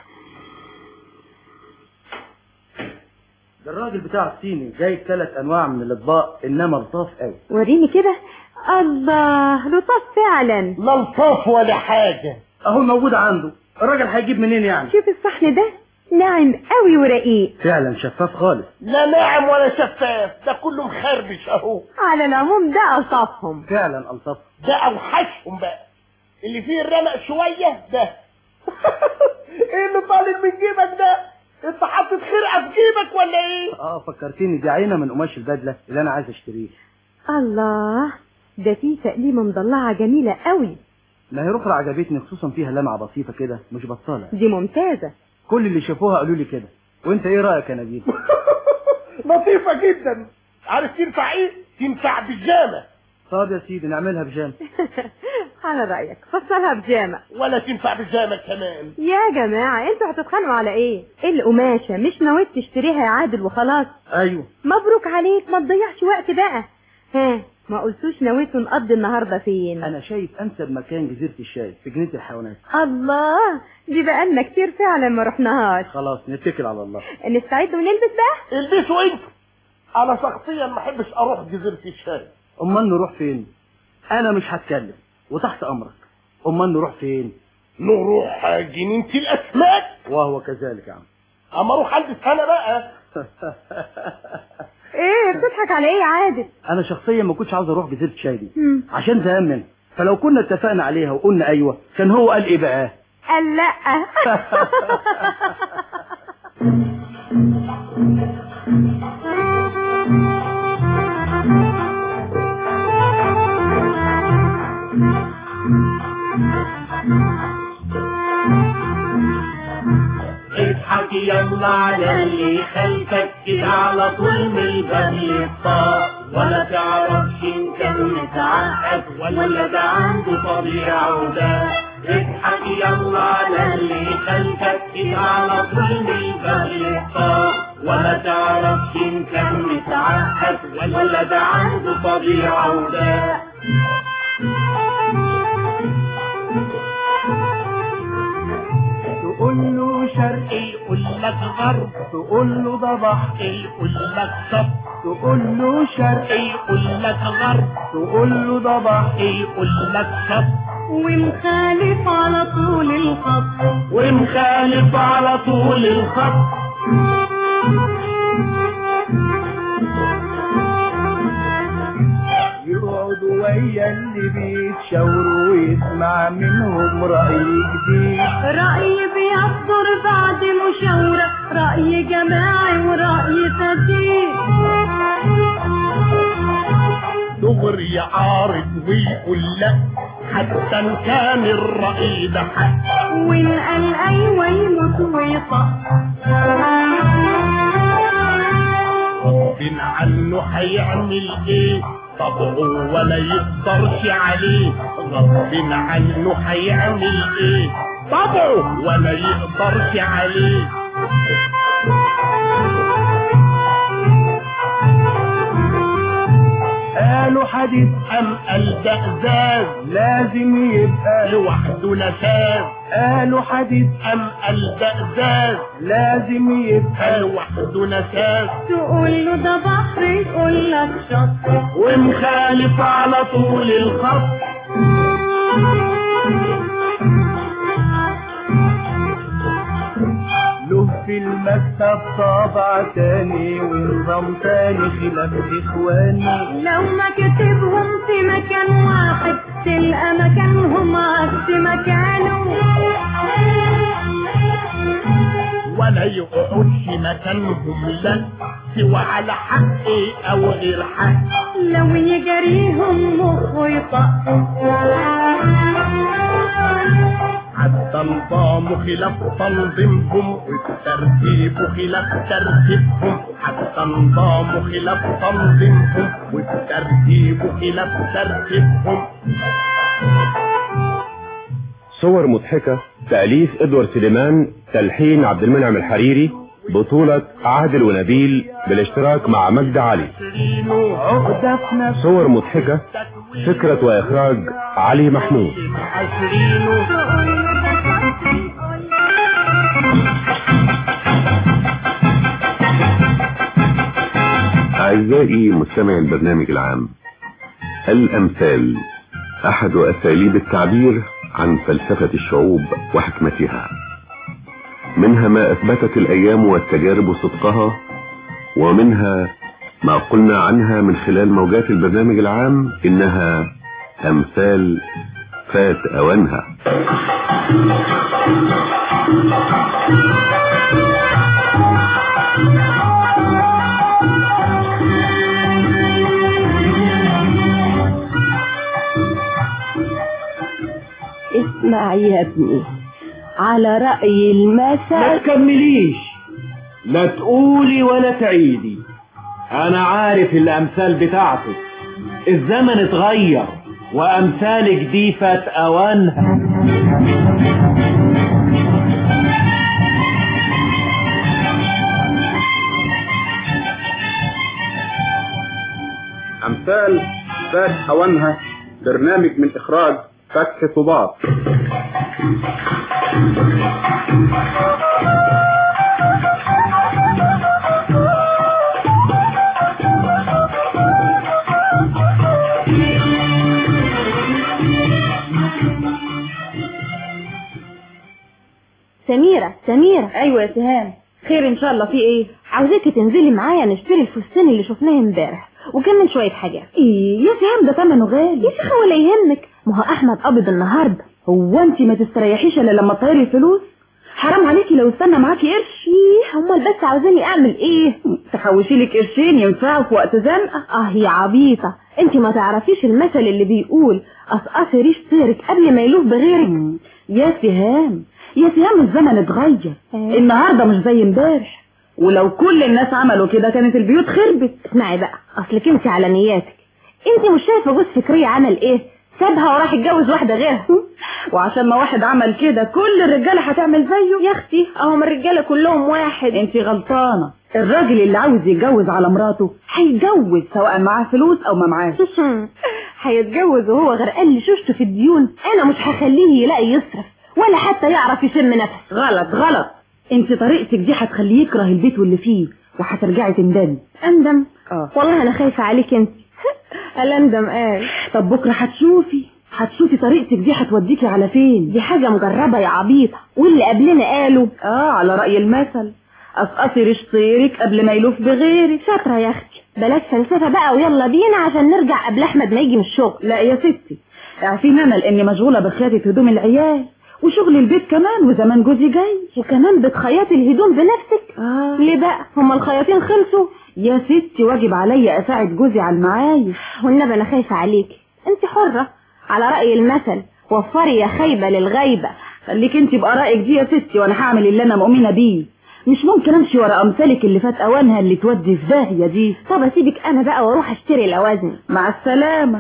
R: ده الراجل بتاع الصيني جايب ثلاث انواع من الاطباق انما لطاف قوي
N: وريني كده الله لطاف فعلا
I: لا لطاف ولا حاجة
R: اهو موجود عنده الراجل هيجيب منين يعني
M: شوف الصحن ده ناعم قوي ورقيق
R: فعلا شفاف خالص
I: لا ناعم ولا شفاف ده كله مخربش اهو
M: على العموم ده ألطافهم
R: فعلا الطف
I: ده اوحشهم بقى اللي فيه الرمق شويه ده ايه اللي طالع من جيبك ده انت حاطط خرقه في جيبك ولا ايه
R: اه فكرتني دي عينه من قماش البدله اللي انا عايز اشتريه
M: الله ده في تقليمة مضلعة جميلة قوي
R: ما هي رخرة عجبتني خصوصا فيها لمعه بسيطه كده مش بطاله
M: دي ممتازة
R: كل اللي شافوها قالوا لي كده وانت ايه رايك يا نبيل
I: لطيفه جدا عارف تنفع ايه تنفع بيجامه
R: طب يا سيدي نعملها بجام
M: على رأيك فصلها بجامع
I: ولا تنفع بيجامه كمان
M: يا جماعة انتوا هتتخانقوا على ايه القماشة مش نويت تشتريها يا عادل وخلاص
R: ايوه
M: مبروك عليك ما تضيعش وقت بقى ها ما قلتوش نويتوا نقضي النهاردة فين
R: انا شايف انسب مكان جزيره الشاي في جنينه الحيوانات
M: الله دي بقالنا كتير فعلا ما رحناهاش
R: خلاص نتكل على الله
M: نستعد ونلبس بقى
I: البسوا انتوا انا شخصيا ما احبش اروح جزيره الشاي
R: امال نروح فين انا مش هتكلم وتحت امرك امال نروح فين
I: نروح جنينه الاسماك
R: وهو كذلك يا عم
I: اما اروح البس انا بقى
M: ايه بتضحك على ايه يا عادل
R: انا شخصيا ما كنتش عاوز اروح جزيره الشاي دي
M: مم.
R: عشان زهقان منها فلو كنا اتفقنا عليها وقلنا ايوه كان هو قال ايه بقى
M: قال لا
Q: اضحك يلا على اللي خلفك كده على طول من الباب للطاق ولا تعرفش ان كان متعقد ولا ده عنده طبيعة وده اضحك يلا على اللي خلفك كده على طول من الباب للطاق ولا تعرفش ان كان متعقد ولا ده عنده طبيعة وده
R: تقول له شرق
Q: يقول لك غرب
R: تقول له ده بحر
Q: يقول لك صب
R: تقول له شرق
Q: يقول لك غرب
R: تقول له ده بحر
Q: يقول لك صب
K: ومخالف على طول الخط
Q: ومخالف على طول الخط
R: يقعدوا ويا اللي بيتشاوروا ويسمع منهم رأي جديد
K: رأي بيصدر بعد مشاورة رأي جماعي ورأي تدين
I: دغري يعارض ويقول لا حتى ان كان الرأي ده حق
K: وإن قال أيوة يموت ويطق
I: غصب عنه هيعمل ايه طبعه ولا يقدرش عليه غصب عنه هيعمل ايه طبعه ولا يقدرش عليه
R: قالوا حديث
I: ام قال ده ازاز
R: لازم يبقى
I: لوحده نفاذ
R: قالوا حديث
I: ام قال ده ازاز
R: لازم يبقى
I: لوحده نفاذ
K: تقول له ده بحر يقول لك شط
I: ومخالف على طول الخط
R: له في المكتب طابع تاني ونظام تاني خلاف اخواني
K: لو ما كتبهم في مكان واحد تلقى مكانهم عكس مكانه
I: ولا يقعدش مكانهم لا سوى على حق او غير حق
K: لو يجريهم مخه يطق
I: حتى نظام خلاف تنظيمهم والترتيب خلاف ترتيبهم حتى نظام خلاف تنظيمهم والترتيب خلاف ترتيبهم
S: صور مضحكة تأليف إدوارد سليمان تلحين عبد المنعم الحريري بطولة عادل ونبيل بالاشتراك مع مجد علي
R: عقدة في نفس
S: صور مضحكة فكرة وإخراج علي محمود
A: أعزائي مستمعي البرنامج العام الأمثال أحد أساليب التعبير عن فلسفة الشعوب وحكمتها منها ما أثبتت الأيام والتجارب صدقها ومنها ما قلنا عنها من خلال موجات البرنامج العام إنها أمثال فات أوانها
T: اسمع يا ابني على رأي المثل
L: ما تكمليش لا تقولي ولا تعيدي انا عارف الامثال بتاعتك الزمن اتغير وامثالك دي فات اوانها
U: أمثال فات أوانها برنامج من إخراج فتح طباط
M: سميرة سميرة
E: ايوه يا سهام خير ان شاء الله في ايه
M: عاوزاكي تنزلي معايا نشتري الفستان اللي شفناه امبارح وكمان شوية حاجات
E: ايه يا سهام ده ثمنه غالي
M: يا شيخة ولا يهمك ما هو احمد قبض النهاردة
E: هو انت ما تستريحيش الا لما تطيري الفلوس حرام عليكي لو استنى معاكي قرش
M: ايه امال بس عاوزاني اعمل ايه
E: تحوشي لك قرشين ينفعوا في وقت زنقه
M: اه يا عبيطة انت ما تعرفيش المثل اللي بيقول قصقصي ريش طيرك قبل ما يلوف بغيرك
E: يا سهام يا سهام الزمن اتغير النهارده مش زي امبارح ولو كل الناس عملوا كده كانت البيوت خربت
M: اسمعي بقى اصلك انت على نياتك انت مش شايفه جوز فكرية عمل ايه سابها وراح يتجوز واحدة غيرها
E: وعشان ما واحد عمل كده كل الرجاله هتعمل زيه
M: يا اختي اهم الرجاله كلهم واحد
E: انت غلطانه الراجل اللي عاوز يتجوز على مراته هيتجوز سواء معاه فلوس او ما معاش
M: هيتجوز وهو غرقان لشوشته في الديون انا مش هخليه يلاقي يصرف ولا حتى يعرف يشم نفس
E: غلط غلط انت طريقتك دي هتخليه يكره البيت واللي فيه وهترجعي تندمي
M: اندم
E: اه
M: والله انا خايفه عليك انت قال اندم قال
E: طب بكره هتشوفي هتشوفي طريقتك دي هتوديكي على فين
M: دي حاجه مجربه يا عبيطه واللي قبلنا قالوا
E: اه على راي المثل قصقصي ريش طيرك قبل ما يلوف بغيرك
M: شاطره يا اختي بلاش فلسفه بقى ويلا بينا عشان نرجع قبل احمد ما يجي من الشغل
E: لا يا ستي اعرفين انا لاني مشغوله بخياطه هدوم العيال وشغل البيت كمان وزمان جوزي جاي
M: وكمان بتخيطي الهدوم بنفسك
E: آه.
M: ليه بقى هما الخياطين خلصوا
E: يا ستي واجب عليا اساعد جوزي على المعايش
M: والنبي انا خايفه عليكي انت حره على راي المثل وفري يا خيبه للغيبه
E: خليك انت بارائك دي يا ستي وانا هعمل اللي انا مؤمنه بيه مش ممكن امشي ورا امثالك اللي فات اوانها اللي تودي في داهيه دي
M: طب اسيبك انا بقى واروح اشتري لوازمي
E: مع السلامه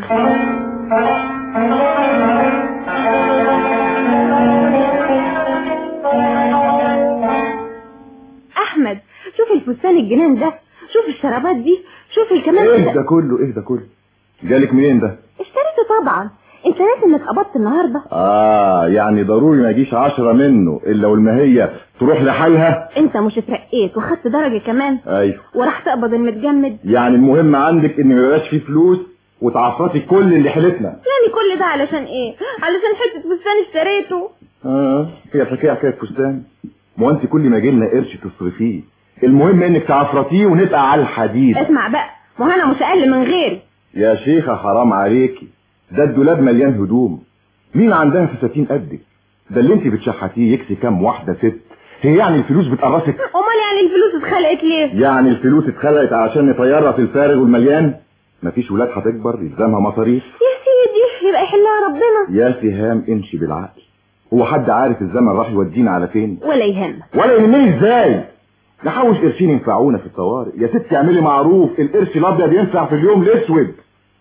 M: احمد شوف الفستان الجنان ده شوف الشرابات دي شوف الكمان
F: ايه ده كله ايه ده كله جالك منين ده
M: اشتريته طبعا انت ناسي انك قبضت النهارده
F: اه يعني ضروري ما يجيش عشرة منه الا والمهية تروح لحالها
M: انت مش اترقيت وخدت درجه كمان
F: ايوه
M: وراح تقبض المتجمد
F: يعني المهم عندك ان ما يبقاش فيه فلوس وتعفرتي كل اللي حيلتنا
M: يعني كل ده علشان ايه علشان حته فستان اشتريته
F: اه هي الحكايه حكايه فستان ما هو انت كل ما جيلنا قرش تصرفيه المهم انك تعفرتيه ونبقى على الحديد
M: اسمع بقى ما هو انا مش اقل من غيري
F: يا شيخة حرام عليكي ده الدولاب مليان هدوم مين عندها فساتين قدك ده اللي انت بتشحتيه يكسي كام واحدة ست هي يعني الفلوس بتقرصك
M: امال يعني الفلوس اتخلقت ليه
F: يعني الفلوس اتخلقت عشان نطيرها في الفارغ والمليان مفيش ولاد هتكبر يلزمها مصاريف
M: يا سيدي يبقى يحلها ربنا
F: يا سهام امشي بالعقل هو حد عارف الزمن راح يودينا على فين
M: ولا يهمك
F: ولا يهمني ازاي نحوش قرشين ينفعونا في الطوارئ يا ستي اعملي معروف القرش الابيض ينفع في اليوم الاسود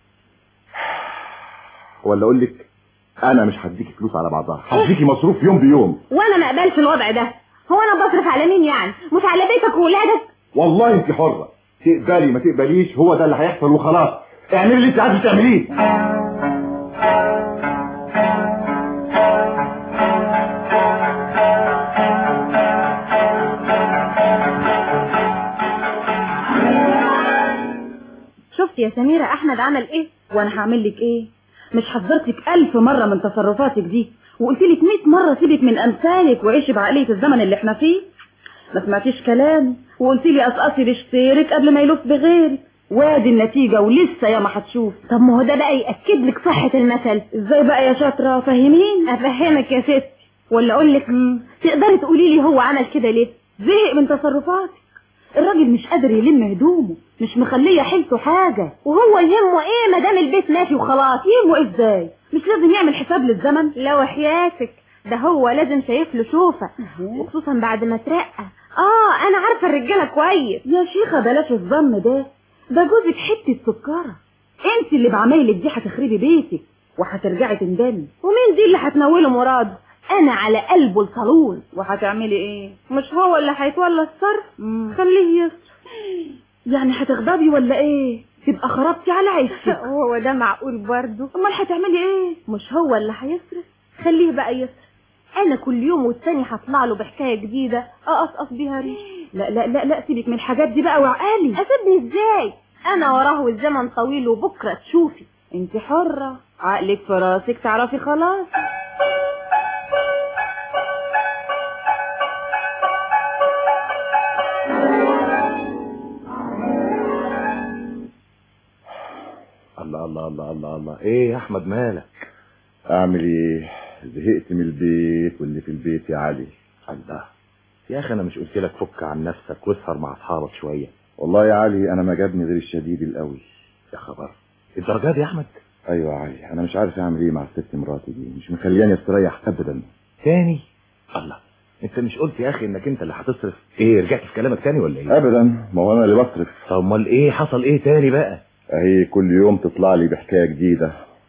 F: ولا اقول لك انا مش هديكي فلوس على بعضها هديكي مصروف يوم بيوم
M: وانا ما اقبلش الوضع ده هو انا بصرف على مين يعني مش على بيتك وولادك
F: والله انت حرة تقبلي ما تقبليش هو ده اللي هيحصل وخلاص اعملي اللي انت عايزه تعمليه
M: شفت يا سميرة احمد عمل ايه
E: وانا هعمل لك ايه
C: مش حذرتك ألف مرة من تصرفاتك دي وقلت لك 100 مرة سيبك من أمثالك وعيشي بعقلية الزمن اللي احنا فيه ما سمعتيش كلامي وقلت لي قصقصي بشتيرك قبل ما يلف بغيرك وادي النتيجة ولسه يا ما هتشوف
M: طب ما هو ده بقى يأكد لك صحة المثل
C: ازاي بقى يا شاطرة فهمين
M: افهمك يا ستي ولا اقول لك تقدري تقولي لي هو عمل كده ليه
C: زهق من تصرفاتك الراجل مش قادر يلم هدومه مش مخليه حيلته حاجة
M: وهو يهمه ايه ما دام البيت ماشي وخلاص
C: يهمه ازاي مش لازم يعمل حساب للزمن
M: لو حياتك ده هو لازم شايف له شوفة وخصوصا بعد ما ترقى اه انا عارفة الرجالة كويس
C: يا شيخة بلاش الظن ده ده جوزك حتة سكرة انت اللي بعمايلك دي هتخربي بيتك وهترجعي تندمي
M: ومين دي اللي هتنوله مراده انا على قلبه الصالون
C: وهتعملي ايه
M: مش هو اللي هيتولى الصرف خليه يصرف
C: يعني هتغضبي ولا ايه تبقى خربتي على عيشتك
M: هو ده معقول برضه
C: امال هتعملي ايه
M: مش هو اللي هيصرف خليه بقى يصرف انا كل يوم والتاني هطلع له بحكايه جديده اقصقص بيها ريش
C: لا لا لا لا سيبك من الحاجات دي بقى وعقالي
M: اسيبني ازاي انا وراه والزمن طويل وبكره تشوفي
C: انت حرة عقلك في راسك تعرفي خلاص
F: الله الله الله الله الله ايه يا احمد مالك
G: اعمل ايه زهقت من البيت واللي في البيت يا علي
F: الله يا اخي انا مش قلت لك فك عن نفسك واسهر مع اصحابك شويه
G: والله يا علي انا ما جابني غير الشديد القوي
F: يا خبر الدرجه دي يا احمد
G: ايوه يا علي انا مش عارف اعمل ايه مع الست مراتي دي مش مخلياني استريح ابدا
F: تاني الله انت مش قلت يا اخي انك انت اللي هتصرف ايه رجعت في كلامك تاني ولا ايه
G: ابدا ما هو انا اللي بصرف
F: طب امال ايه حصل ايه تاني بقى
G: اهي كل يوم تطلع لي بحكايه جديده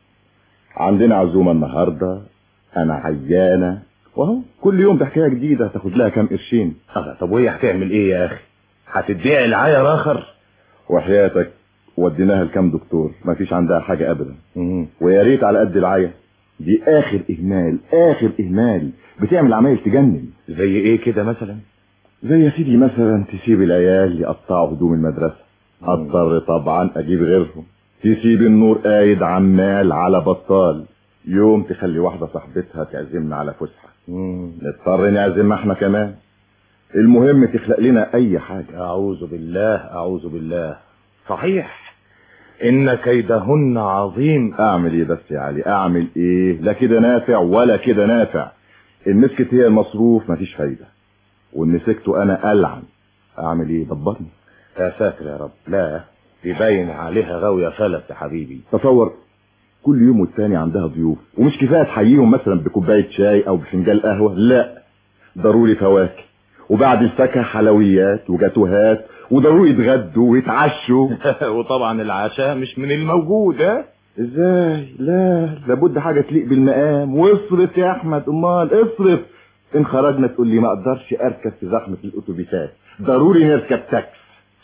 G: عندنا عزومه النهارده انا عيانه وهو كل يوم بحكايه جديده تاخد لها كام قرشين
F: الله طب وهي هتعمل ايه يا اخي هتدعي العيا اخر
G: وحياتك وديناها لكام دكتور ما فيش عندها حاجه ابدا
F: مم.
G: ويا ريت على قد العيا دي اخر اهمال اخر اهمال بتعمل عمايل تجنن
F: زي ايه كده مثلا
G: زي يا سيدي مثلا تسيب العيال يقطعوا هدوم المدرسه اضطر طبعا اجيب غيرهم تسيب النور قايد عمال على بطال يوم تخلي واحدة صاحبتها تعزمنا على فسحة نضطر نعزمها احنا كمان المهم تخلق لنا اي حاجة
F: اعوذ بالله اعوذ بالله صحيح ان كيدهن عظيم
G: اعمل ايه بس يا علي اعمل ايه لا كده نافع ولا كده نافع ان مسكت هي المصروف مفيش فايدة وان مسكته انا العن اعمل ايه دبرني
F: يا ساتر يا رب لا دي باين عليها غاوية فلت يا حبيبي
G: تصور كل يوم والتاني عندها ضيوف ومش كفايه تحييهم مثلا بكوبايه شاي او بفنجان قهوه لا ضروري فواكه وبعد الفاكهه حلويات وجاتوهات وضروري يتغدوا ويتعشوا
F: وطبعا العشاء مش من الموجود ها
G: ازاي لا لابد حاجه تليق بالمقام واصرف يا احمد امال اصرف ان خرجنا تقول لي ما اقدرش اركب في زحمه الاتوبيسات ضروري نركب تاكس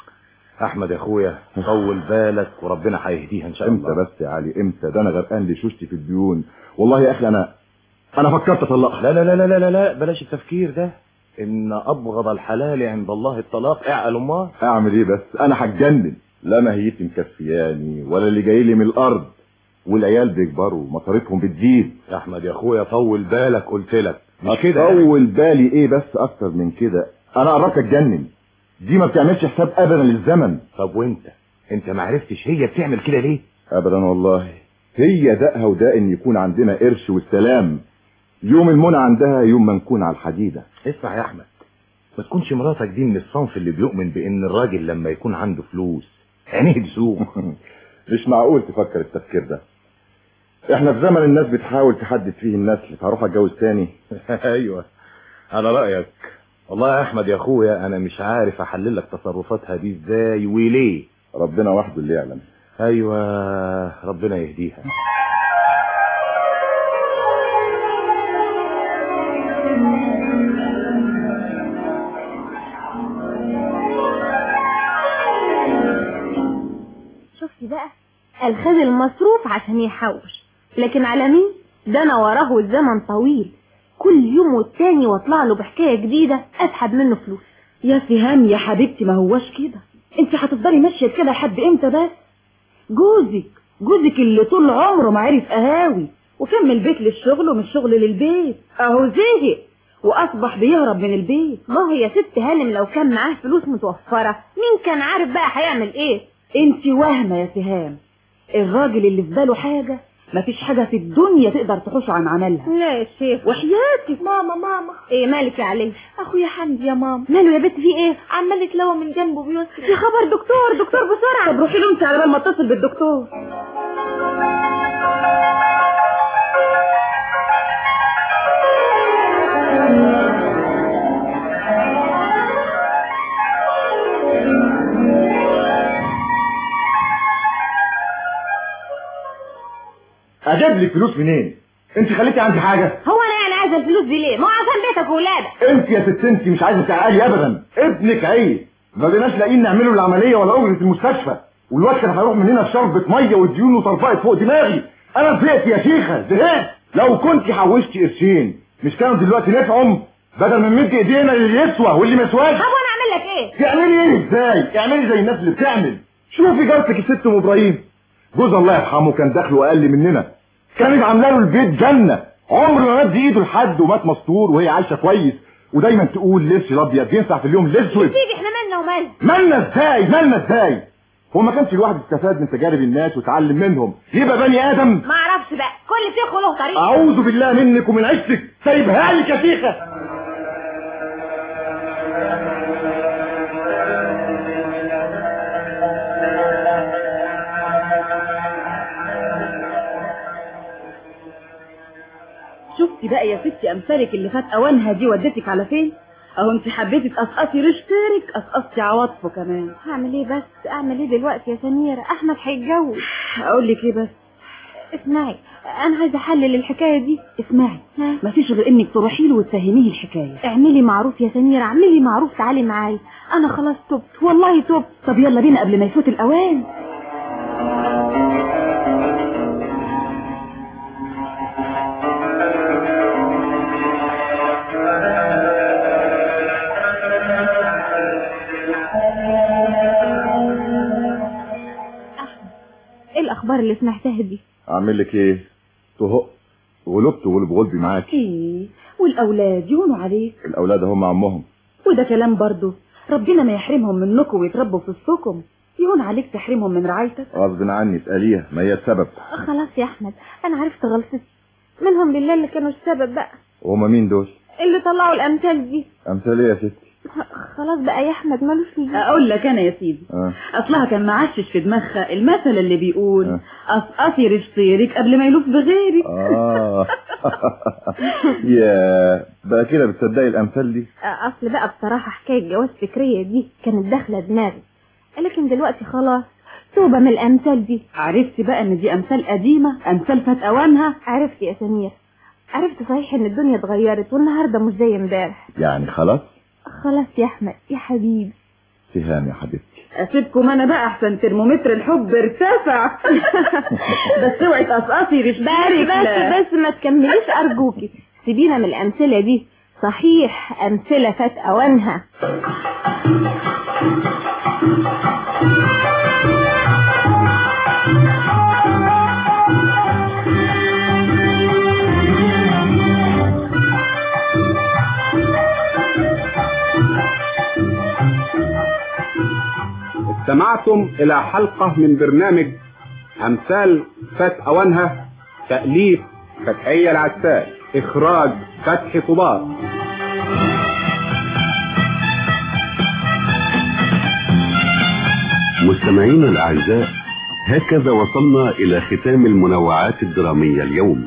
F: احمد يا اخويا طول بالك وربنا هيهديها ان شاء الله
G: امتى بس يا علي امتى ده انا غرقان لشوشتي في الديون والله يا اخي انا انا فكرت اطلقها
F: لا لا لا لا لا لا بلاش التفكير ده ان ابغض الحلال عند الله الطلاق اعقل امال
G: اعمل ايه بس انا هتجنن لا ماهيتي مكفياني ولا اللي جاي لي من الارض والعيال بيكبروا مصاريفهم بتزيد
F: يا احمد يا اخويا طول بالك قلت لك مش كده
G: طول بالي ايه بس اكتر من كده انا قربت اتجنن دي ما بتعملش حساب ابدا للزمن
F: طب وانت انت ما عرفتش هي بتعمل كده ليه
G: ابدا والله هي دقها وده ان يكون عندنا قرش والسلام يوم المنى عندها يوم ما نكون على الحديدة
F: اسمع يا احمد ما تكونش مراتك دي من الصنف اللي بيؤمن بان الراجل لما يكون عنده فلوس عينيه تزوق
G: مش معقول تفكر التفكير ده احنا في زمن الناس بتحاول تحدد فيه النسل فهروح اتجوز تاني
F: ايوه على رايك والله يا احمد يا اخويا انا مش عارف احلل لك تصرفاتها دي ازاي وليه
G: ربنا وحده اللي يعلم
F: ايوه ربنا يهديها
M: شفتي بقى الخد المصروف عشان يحوش لكن على مين ده انا وراه الزمن طويل كل يوم والتاني واطلع له بحكايه جديده اسحب منه فلوس
C: يا سهام يا حبيبتي ما هوش كده انت هتفضلي ماشيه كده لحد امتى بس جوزك جوزك اللي طول عمره ما عرف قهاوي وكان من البيت للشغل ومن الشغل للبيت اهو زهق واصبح بيهرب من البيت
M: ما هو يا ست هانم لو كان معاه فلوس متوفرة مين كان عارف بقى هيعمل ايه
C: انت وهمه يا سهام الراجل اللي في باله حاجه مفيش حاجه في الدنيا تقدر تحوش عن عملها
M: لا يا شيخ
C: وحياتك
M: ماما ماما ايه مالك يا علي
K: اخويا حمدي يا ماما
M: ماله يا بنت في ايه
K: عمال يتلوى من جنبه بيوسف
M: يا خبر دكتور دكتور بسرعة
C: طب روحي له انت على بال ما اتصل بالدكتور
G: اجيب لك فلوس منين انت خليتي عندي حاجه
M: هو انا يعني عايزه الفلوس دي ليه ما هو عشان بيتك وولادك
G: انت يا ست انت مش عايزه تعقلي ابدا ابنك عيب ما بقيناش لاقيين نعمله العمليه ولا اجره المستشفى والواد كان هيروح مننا في شربة ميه والديون وطرفقت فوق دماغي انا زهقت يا شيخه زهقت لو كنت حوشتي قرشين مش كانوا دلوقتي نفعهم بدل ما نمد ايدينا للي يسوى واللي ما يسواش
M: طب وانا اعمل لك ايه
G: تعملي ايه ازاي اعملي زي الناس اللي بتعمل شوفي جارتك الست ام ابراهيم جوز الله يرحمه كان دخله اقل مننا كانت عامله له البيت جنه عمره ما مد ايده لحد ومات مستور وهي عايشه كويس ودايما تقول لسه الابيض ينفع في اليوم الاسود
M: سيدي احنا مالنا ومال
G: مالنا ازاي مالنا ازاي هو ما كانش الواحد استفاد من تجارب الناس وتعلم منهم يبقى بني ادم
M: ما اعرفش بقى كل شيخ له طريق
G: اعوذ بالله منك ومن عشتك سايبها لك يا شيخه
C: شفتي بقى يا ستي امثالك اللي فات اوانها دي ودتك على فين اهو انت حبيتي تقصقصي رشتك قصقصتي عواطفه كمان
M: هعمل ايه بس اعمل ايه دلوقتي يا سميرة احمد هيتجوز
C: اقول لك ايه بس
M: اسمعي انا عايزه احلل الحكايه دي
C: اسمعي مفيش غير انك تروحي له وتفهميه الحكايه
M: اعملي معروف يا سميرة اعملي معروف تعالي معايا انا خلاص تبت والله تبت
C: طب يلا بينا قبل ما يفوت الاوان
M: ايه الاخبار اللي سمعتها دي
G: اعمل لك ايه طهق غلبت وغلب غلبي معاك
C: ايه والاولاد يهونوا عليك
G: الاولاد هم عمهم
C: وده كلام برضه ربنا ما يحرمهم منكم ويتربوا في وسطكم يهون عليك تحرمهم من رعايتك
G: غصب عني اساليها ما هي السبب
M: خلاص يا احمد انا عرفت غلطتي منهم لله اللي كانوا السبب بقى
G: وهما مين دول
M: اللي طلعوا الامثال دي
G: امثال ايه يا ستي
M: خلاص بقى يا احمد ملوش لزوم
C: اقول لك انا يا سيدي
G: آه.
C: اصلها كان معشش في دماغها المثل اللي بيقول قصقصي ريش طيرك قبل ما يلوف بغيرك
G: اه يا بقى كده بتصدقي الامثال دي
M: اصل بقى بصراحه حكايه جواز فكريه دي كانت داخله دماغي لكن دلوقتي خلاص توبه من الامثال دي
C: عرفتي بقى ان دي امثال قديمه امثال فات اوانها
M: عرفت يا سمير عرفت صحيح ان الدنيا اتغيرت والنهارده مش زي امبارح
G: يعني خلاص
M: خلاص يا احمد يا حبيبي
G: سهام يا حبيبتي
C: اسيبكم انا بقى احسن ترمومتر الحب ارتفع بس اوعي تقصقصي ريش
M: بس
C: طيرك
M: بس
C: لا.
M: بس ما تكمليش ارجوكي سيبينا من الامثله دي صحيح امثله فات اوانها
U: استمعتم إلى حلقة من برنامج أمثال فات أوانها تأليف فتحية العسال إخراج فتحي طباط
A: مستمعينا الأعزاء هكذا وصلنا إلى ختام المنوعات الدرامية اليوم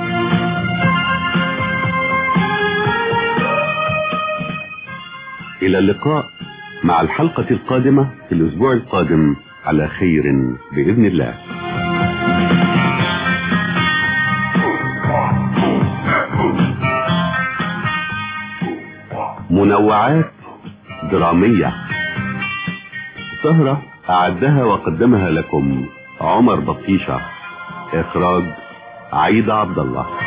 A: إلى اللقاء مع الحلقة القادمة في الأسبوع القادم على خير بإذن الله منوعات درامية سهرة أعدها وقدمها لكم عمر بطيشة إخراج عيد عبد الله